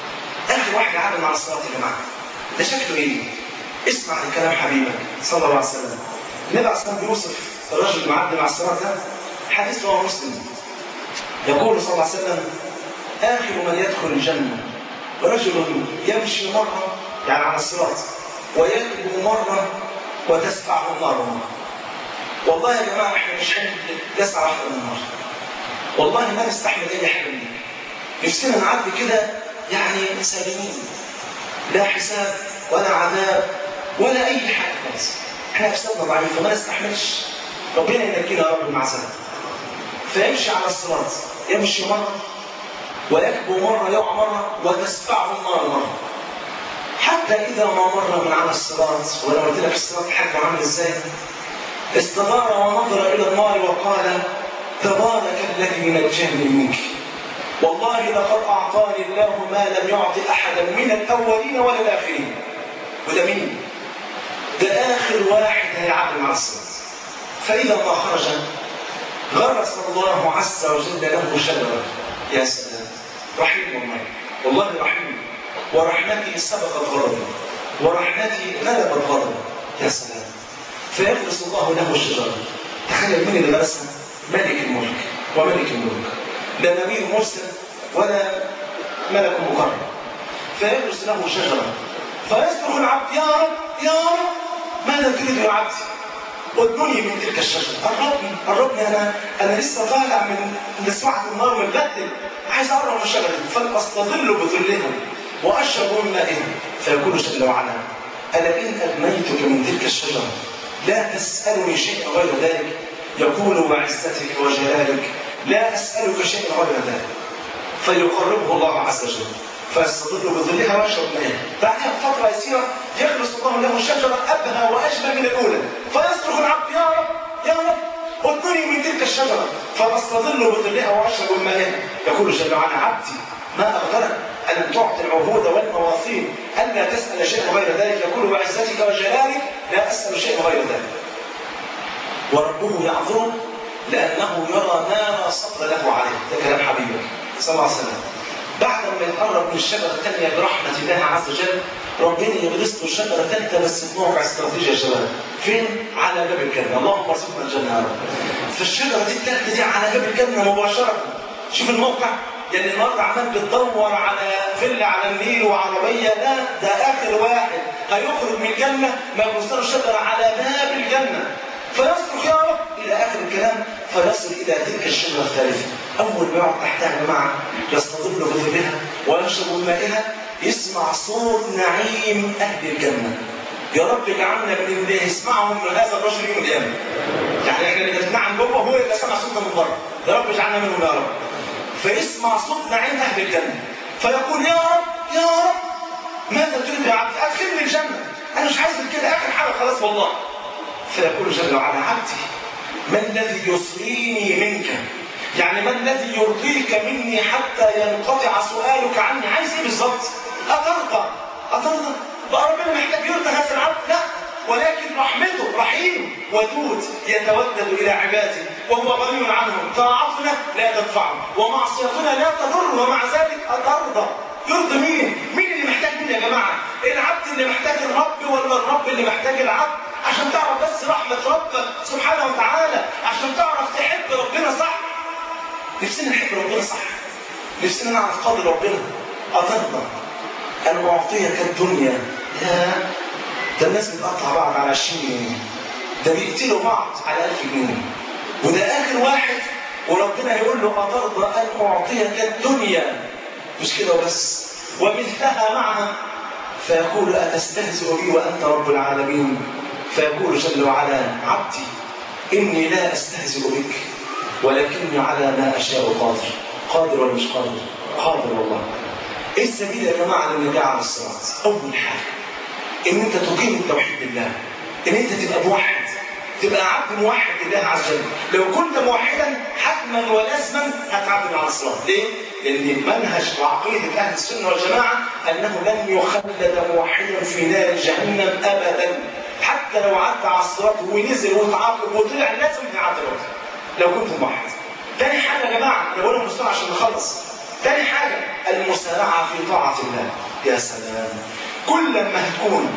اخر واحد يعدي مع الصراط يا جماعه ده شكله ايه اسمع لكلام حبيبك صلى الله عليه وسلم النبي عليه الصلاه بيوصف الرجل المعدي مع الصراط ده حديث رواه مسلم يقول صلى الله عليه وسلم اخر من يدخل الجنه رجل يمشي مره يعني على الصراط ويكبو مره وتسفعه النار مره والله يا جماعه احنا مش نسعى واحده من النار والله ما نستحمل اي حاجه منك نفسنا نعدي كده يعني سالمين لا حساب ولا عذاب ولا اي حاجه خالص احنا اجسادنا ضعيفه ما نستحملش ربنا ينجينا يا رب المعسل فيمشي على الصراط يمشي مره ويكبو مره يقع مره وتسفعه النار مره حتى اذا ما مر من على الصراط وانا قلت لك الصراط حجمه عامل ازاي استدار ونظر الى النار وقال تبارك الذي نجاني منك والله لقد اعطاني الله ما لم يعط احدا من الاولين ولا الاخرين وده مين ده اخر واحد هيعدي مع الصراط فاذا ما خرج غرس الله عز وجل له شجره يا سلام رحيم والله والله رحيم ورحمتي سبقت غضبي ورحمتي غلبت غضبي يا سلام فيغرس الله له الشجره تخيل مين اللي غرسها ملك الملك وملك الملك لا نبي مرسل ولا ملك مقرب فيغرس له شجره فيصرخ العبد يا رب يا رب ماذا تريد يا عبدي ادنوني من تلك الشجره قربني قربني انا انا لسه طالع من نسوعه النار متبدل عايز اقرب من الشجره دي فاستظل بظلها واشرب من مائها فيقول جل وعلا الا ان ادنيتك من تلك الشجره لا تسالني شيئا غير ذلك يقول وعزتك وجلالك لا اسالك شيئا غير ذلك فيقربه الله عز وجل فيستظل بظلها ويشرب مائها بعدها بفتره يسيره يخلص الله له شجره ابهى واجمل من الاولى فيصرخ العبد يا رب اتوني من تلك الشجره فاستظل بظلها واشرب من مائها يقول جل وعلا عبدي ما اغدرك ان تعطي العهود والمواثيق الا تسال شيئا غير ذلك يقول وعزتك وجلالك لا اسال شيئا غير ذلك وربه يعذره لانه يرى ما لا صبر له عليه ده كلام حبيبك صلى الله عليه وسلم بعد ما يقرب من الشجره الثانيه برحمه الله عز وجل ربنا يغرس له شجره ثالثه بس في موقع استراتيجي يا شباب فين؟ على باب الجنه اللهم ارزقنا الجنه يا رب فالشجره دي الثالثه دي على باب الجنه مباشره شوف الموقع يعني النهارده عمال بتدور على فيلا على النيل وعربيه لا ده اخر واحد هيخرج من الجنه ما يبص الشجره على باب الجنه فيصرخ يا رب الى اخر الكلام فيصل الى تلك الشجره الثالثه اول ما يقعد تحتها يا جماعه يستظل بظلها ويشرب من مائها يسمع صوت نعيم اهل الجنه يا رب اجعلنا من اللي يسمعهم من هذا الرجل يوم القيامه يعني احنا اللي بنسمع من جوه هو اللي سمع صوتنا من بره يا رب اجعلنا منهم يا رب فيسمع صوت نعيم اهل الجنه فيقول يا رب يا رب ماذا تريد يا عبد ادخلني الجنه انا مش عايز كده اخر حاجه خلاص والله فيقول جل وعلا عبدي ما الذي يصليني منك يعني ما الذي يرضيك مني حتى ينقطع سؤالك عني عايز ايه بالظبط اترضى اترضى بقى ربنا محتاج يرضى هذا العبد لا ولكن رحمته رحيم ودود يتودد الى عباده وهو غني عنهم طاعتنا لا تدفعه ومعصيتنا لا تضر ومع ذلك اترضى يرضي مين؟ مين اللي محتاج مين يا جماعه؟ العبد اللي محتاج الرب ولا الرب اللي محتاج العبد؟ عشان تعرف بس رحمه ربك سبحانه وتعالى عشان تعرف تحب ربنا صح نفسنا نحب ربنا صح نفسنا نعرف قدر ربنا أترضى أن أعطيك الدنيا يا ده الناس بتقطع بعض على 20 جنيه ده بيقتلوا بعض على 1000 جنيه وده آخر واحد وربنا يقول له أترضى أن أعطيك الدنيا مش كده وبس ومثلها معها فيقول أتستهزئ بي وأنت رب العالمين فيقول جل وعلا عبدي إني لا أستهزئ بك ولكني على ما أشاء قادر قادر ولا مش قادر قادر والله ايه السبيل يا جماعة للنجاة على الصراط أول حاجة إن أنت تقيم التوحيد لله إن أنت تبقى موحد تبقى عبد موحد لله عز وجل لو كنت موحدا حتما ولازما هتعبد على الصراط ليه؟ لأن منهج وعقيدة أهل السنة والجماعة أنه لن يخلد موحدا في نار جهنم أبدا حتى لو عدى على الصراط ونزل وتعاقب وطلع لازم يعدي لو كنت موحد. تاني حاجة يا جماعة أنا بقولها بسرعة عشان نخلص. تاني حاجة المسارعة في طاعة الله. يا سلام. كل ما هتكون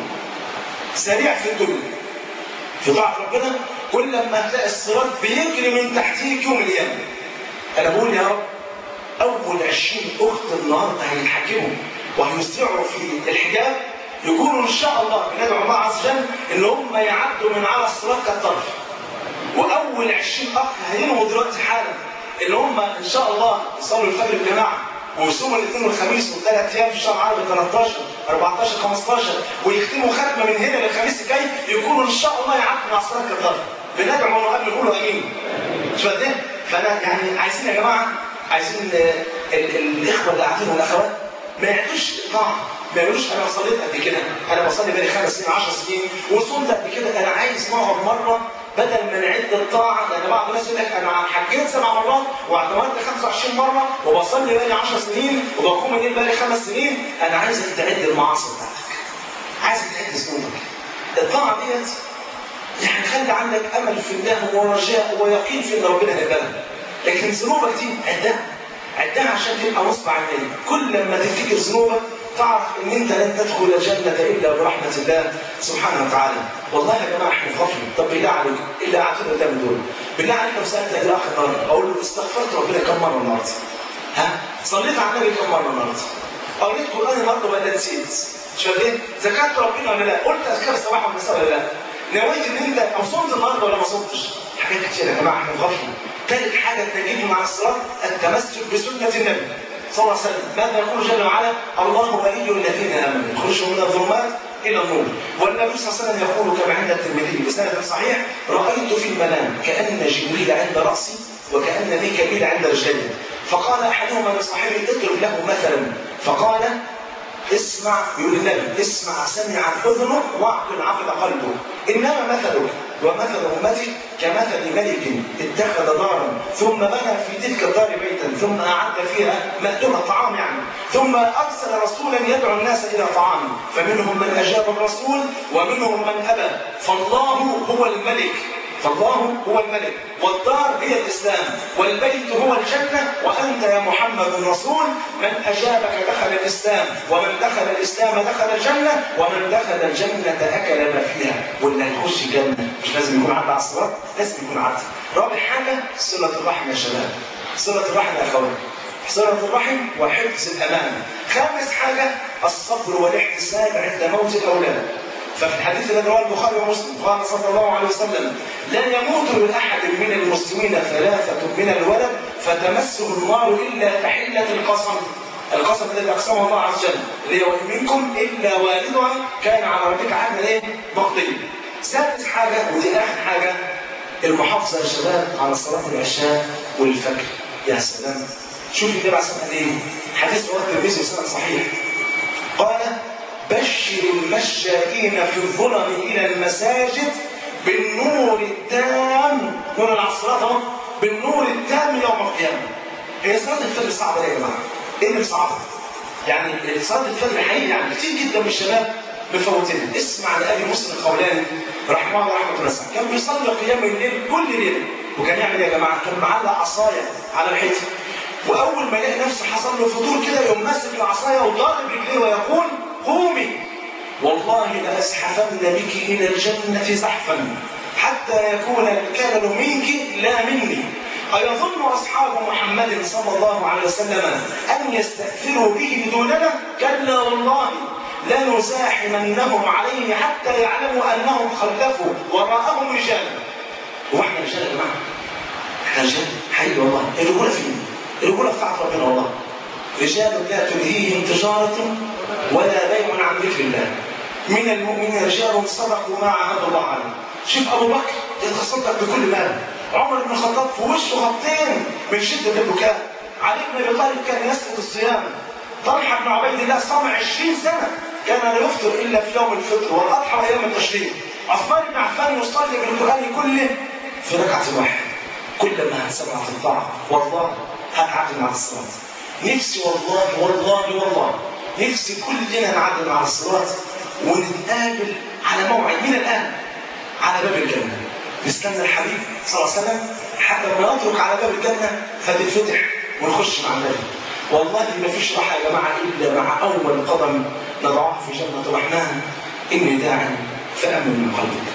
سريع في الدنيا في طاعة ربنا كل ما هتلاقي الصراط بيجري من تحتيك يوم القيامة. أنا بقول يا رب أول 20 أخت النهارده هيتحكموا وهيسرعوا في الحجاب يكونوا إن شاء الله بندعو الله عز وجل إن هم يعدوا من على الصراط كالطرف. واول 20 اخ هينهوا دلوقتي حالا اللي هم ان شاء الله يصلوا الفجر الجماعه ويصوموا الاثنين والخميس والثلاث ايام في شهر عربي 13 14 15 ويختموا ختمه من هنا للخميس الجاي يكونوا ان شاء الله يعدوا مع الصلاه كالطرف بندعو ونقابل نقول امين مش فاهم فانا يعني عايزين يا جماعه عايزين ال- ال- الاخوه اللي قاعدين والاخوات ما يعدوش طاعه ما يقولوش انا صليت قد كده انا بصلي بقالي خمس سنين 10 سنين وصمت قد كده انا عايز نقعد مره بدل ما نعد الطاعه لان بعض الناس يقول لك انا حجيت سبع مرات واعتمرت 25 مره وبصلي بقالي 10 سنين وبقوم الليل بقالي خمس سنين انا عايزك تعد المعاصي بتاعتك عايزك تعد ذنوبك الطاعه ديت يعني خلي عندك امل في الله ورجاء ويقين في ان ربنا هيقبلها لكن ذنوبك دي عدها عدها عشان تبقى نصب عينيك كل ما تفتكر ذنوبك تعرف ان انت لن تدخل الجنه الا برحمه الله سبحانه وتعالى والله يا جماعه احنا غفل طب بالله عليك اللي قاعدين قدام دول بالله عليك لو سالت الاخ النهارده اقول له استغفرت ربنا كم مره النهارده ها صليت على النبي كم مره النهارده قريت قران النهارده ولا نسيت مش فاهم ايه ذكرت ربنا ولا لا قلت اذكار الصباح والمساء ولا لا نويت ان انت او صمت النهارده ولا ما صمتش حاجات كتير يا جماعه احنا غفل ثالث حاجه تجيب مع الصلاه التمسك بسنه النبي صلى الله عليه وسلم ماذا يقول جل وعلا الله ولي الذين امنوا يخرجوا من الظلمات الى النور والنبي صلى الله عليه وسلم يقول كما عند الترمذي بسند صحيح رايت في المنام كان جبريل عند راسي وكان ميكائيل عند رجلي فقال احدهما لصاحبه اضرب له مثلا فقال اسمع يقول النبي اسمع سمع اذنه واعقل عقل قلبه انما مثلك ومثل أمتي كمثل ملك اتخذ دارا ثم بنى في تلك الدار بيتا ثم أعد فيها مأدبة طعام يعني ثم أرسل رسولا يدعو الناس إلى طعام فمنهم من أجاب الرسول ومنهم من أبى فالله هو الملك فالله هو الملك والدار هي الإسلام والبيت هو الجنة وأنت يا محمد رسول من أجابك دخل الإسلام ومن دخل الإسلام دخل الجنة ومن دخل الجنة أكل ما فيها واللي هيخش الجنة مش لازم يكون عدى على الصراط لازم يكون عدى رابع حاجة صلة الرحم يا شباب صلة الرحم يا أخوان صلة الرحم وحفظ الأمان خامس حاجة الصبر والاحتساب عند موت الأولاد ففي الحديث الذي رواه البخاري ومسلم قال صلى الله عليه وسلم لا يموت لاحد من المسلمين ثلاثه من الولد فتمسه النار الا تحله القسم القسم الذي اقسمه الله عز وجل اللي هو منكم الا والدها كان على ربك عهدا ايه؟ مقضيا. سادس حاجه ودي اخر حاجه المحافظه يا شباب على صلاه العشاء والفجر يا سلام شوف النبي عليه الصلاه والسلام ايه؟ حديث رواه الترمذي وسند صحيح قال بشر المشائين في الظلم الى المساجد بالنور التام نور العصرات اهو بالنور التام يوم القيامه هي صلاه الفجر صعبه ليه يا جماعه؟ ايه اللي صعبه؟ يعني صلاه الفجر حقيقي يعني كتير جدا من الشباب مفوتينها اسمع لابي مسلم الخولاني رحمه الله رحمه الله كان بيصلي قيام الليل كل ليله وكان يعمل ايه يا جماعه؟ كان معلق عصايه على الحيط واول ما يلاقي نفسه حصل له فطور كده يقوم ماسك العصايه وضارب رجليه ويقول قومي والله لأزحفن بك إلى الجنة زحفا حتى يكون الكلل منك لا مني أيظن أصحاب محمد صلى الله عليه وسلم أن يستأثروا به دوننا كلا والله لنزاحمنهم عليه حتى يعلموا أنهم خلفوا وراءهم رجالا واحنا رجال يا جماعة احنا رجال حي والله الرجولة فين؟ الرجولة بتاعت ربنا والله رجال لا تلهيهم تجارة ولا بيع عن ذكر الله من المؤمنين رجال صدقوا ما عهد الله عليه شوف ابو بكر يتصدق بكل مال عمر بن الخطاب في وشه خطين من شده البكاء علي بن ابي طالب كان يسقط الصيام طلحه بن عبيد الله صام 20 سنه كان لا يفطر الا في يوم الفطر والاضحى وايام التشريق عثمان بن عفان يصلي بالقران كله في ركعه واحده كلما سمع في الطاعه والله هتعدل على الصلاه نفسي والله والله والله نفسي كلنا نعدل على الصراط ونتقابل على موعد من الان على باب الجنه نستنى الحبيب صلى الله عليه وسلم حتى لما نترك على باب الجنه فتتفتح ونخش مع النبي والله ما فيش راحه يا جماعه الا مع اول قدم نضعها في جنه الرحمن اني داع فامن من قلبك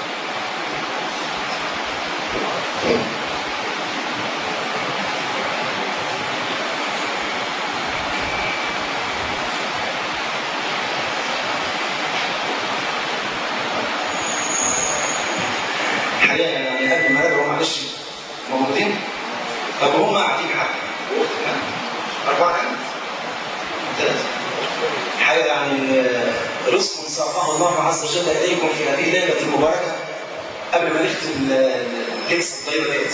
الحقيقه يعني قبل ما ندعو معلش موجودين طب هم قاعدين حاجه اربعه ثلاثه الحقيقه يعني رزق ساقه الله عز وجل اليكم في هذه الليله المباركه قبل ما نختم الجلسه الطيبه ديت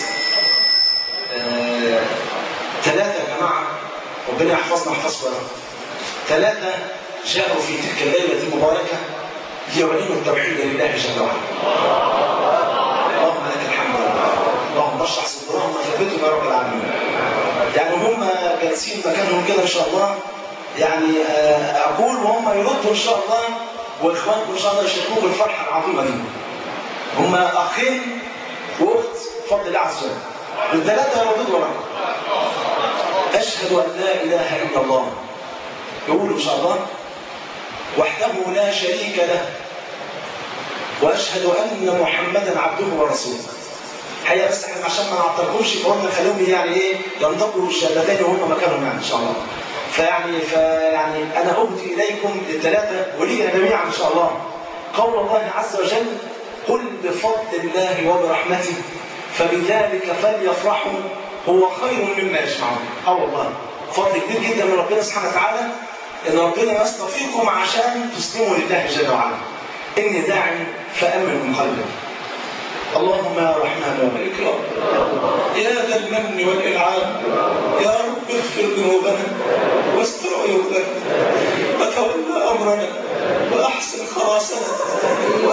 ثلاثه يا جماعه ربنا يحفظنا ويحفظكم يا رب ثلاثه جاءوا في تلك الليله المباركه ليعلنوا التوحيد لله جل وعلا اللهم لك الحمد اللهم اشرح صدورهم وثبتهم يا رب العالمين يعني هم جالسين مكانهم كده ان شاء الله يعني اقول وهم يردوا ان شاء الله واخوانكم ان شاء الله يشاركوكم بالفرحه العظيمه دي هم اخين واخت بفضل الله عز وجل الثلاثه يرددوا وراك اشهد ان لا اله الا الله يقولوا ان شاء الله وحده لا شريك له واشهد ان محمدا عبده ورسوله حقيقه بس احنا عشان ما نعطلكمش فقلنا خليهم يعني ايه ينطقوا الشهادتين وهم مكانهم يعني ان شاء الله فيعني فيعني انا اهدي اليكم الثلاثه ولينا جميعا ان شاء الله قول الله عز وجل قل بفضل الله وبرحمته فبذلك فليفرحوا هو خير مما يجمعون اه والله فضل كبير جدا من ربنا سبحانه وتعالى ان ربنا يصطفيكم عشان تسلموا لله جل وعلا اني داعي فامن من قلبك اللهم يا رحمن يا ملك يا رب يا ذا المن والانعام يا رب اغفر ذنوبنا واستر عيوبنا وتولى امرنا واحسن خلاصنا واحسن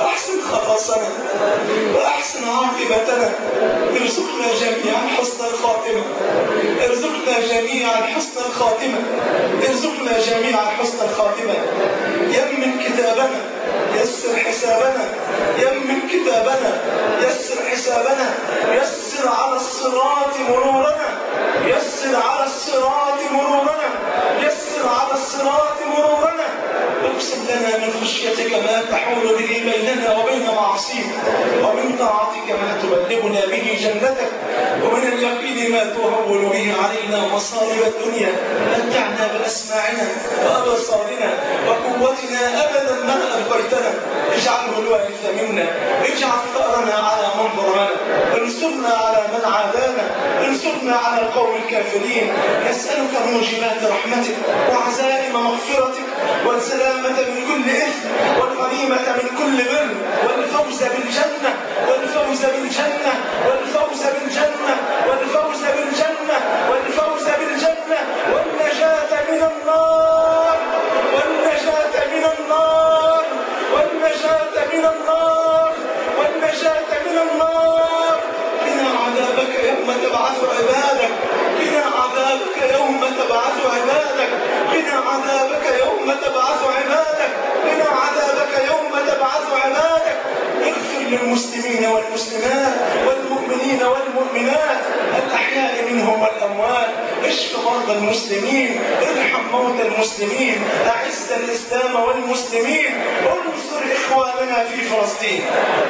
خلاصنا وأحسن عاقبتنا ارزقنا جميعا حسن الخاتمة ارزقنا جميعا حسن الخاتمة ارزقنا جميعا حسن الخاتمة يمن كتابنا يسر حسابنا يمن كتابنا يسر حسابنا يسر على الصراط مرورنا يسر على الصراط مرورنا يسر على الصراط مرورنا اقسم لنا من خشيتك ما تحول به بيننا وبين معصيك ومن طاعتك ما تبلغنا به جنتك ومن اليقين ما تهون به علينا مصائب الدنيا متعنا باسماعنا وابصارنا وقوتنا ابدا ما ابقيتنا اجعله الوارث منا اجعل ثارنا على من ظلمنا انصرنا على من عادانا انصرنا على القوم الكافرين نسالك موجبات رحمتك وعزائم مغفرتك والسلامه من كل اثم والغنيمه من كل بر والفوز بالجنه والفوز بالجنه والفوز بالجنه والفوز بالجنه والفوز بالجنه والنجاه من النار والنجاه من النار والنجاه من النار والنجاه من النار قنا عذابك يوم تبعث عبادك قنا عذابك يوم تبعث عبادك قنا عذابك يوم تبعث عبادك قنا عذابك يوم تبعث عبادك اغفر للمسلمين والمسلمات والمؤمنين والمؤمنات الأحياء منهم والأموات اشف مرضى المسلمين ارحم موتى المسلمين أعز الإسلام والمسلمين انصر إخواننا في فلسطين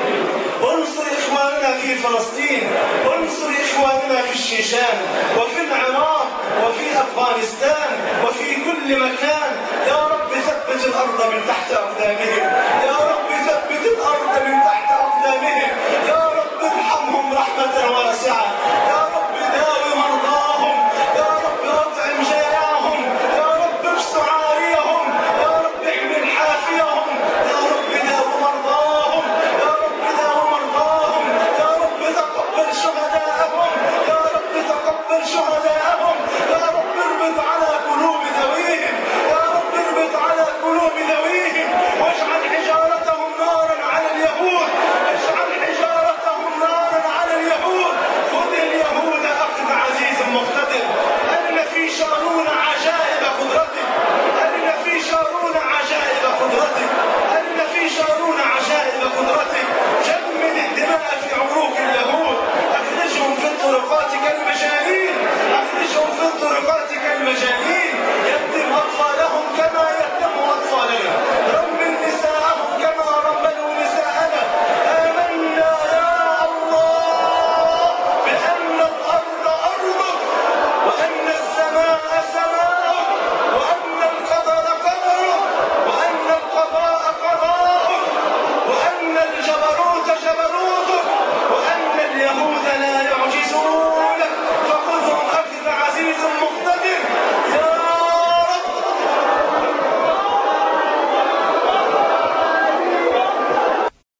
انصر إخواننا في فلسطين انصر إخواننا في الشيشان وفي العراق وفي أفغانستان وفي كل مكان يا رب ثبت الأرض من تحت أقدامهم يا رب ثبت الأرض من تحت أقدامهم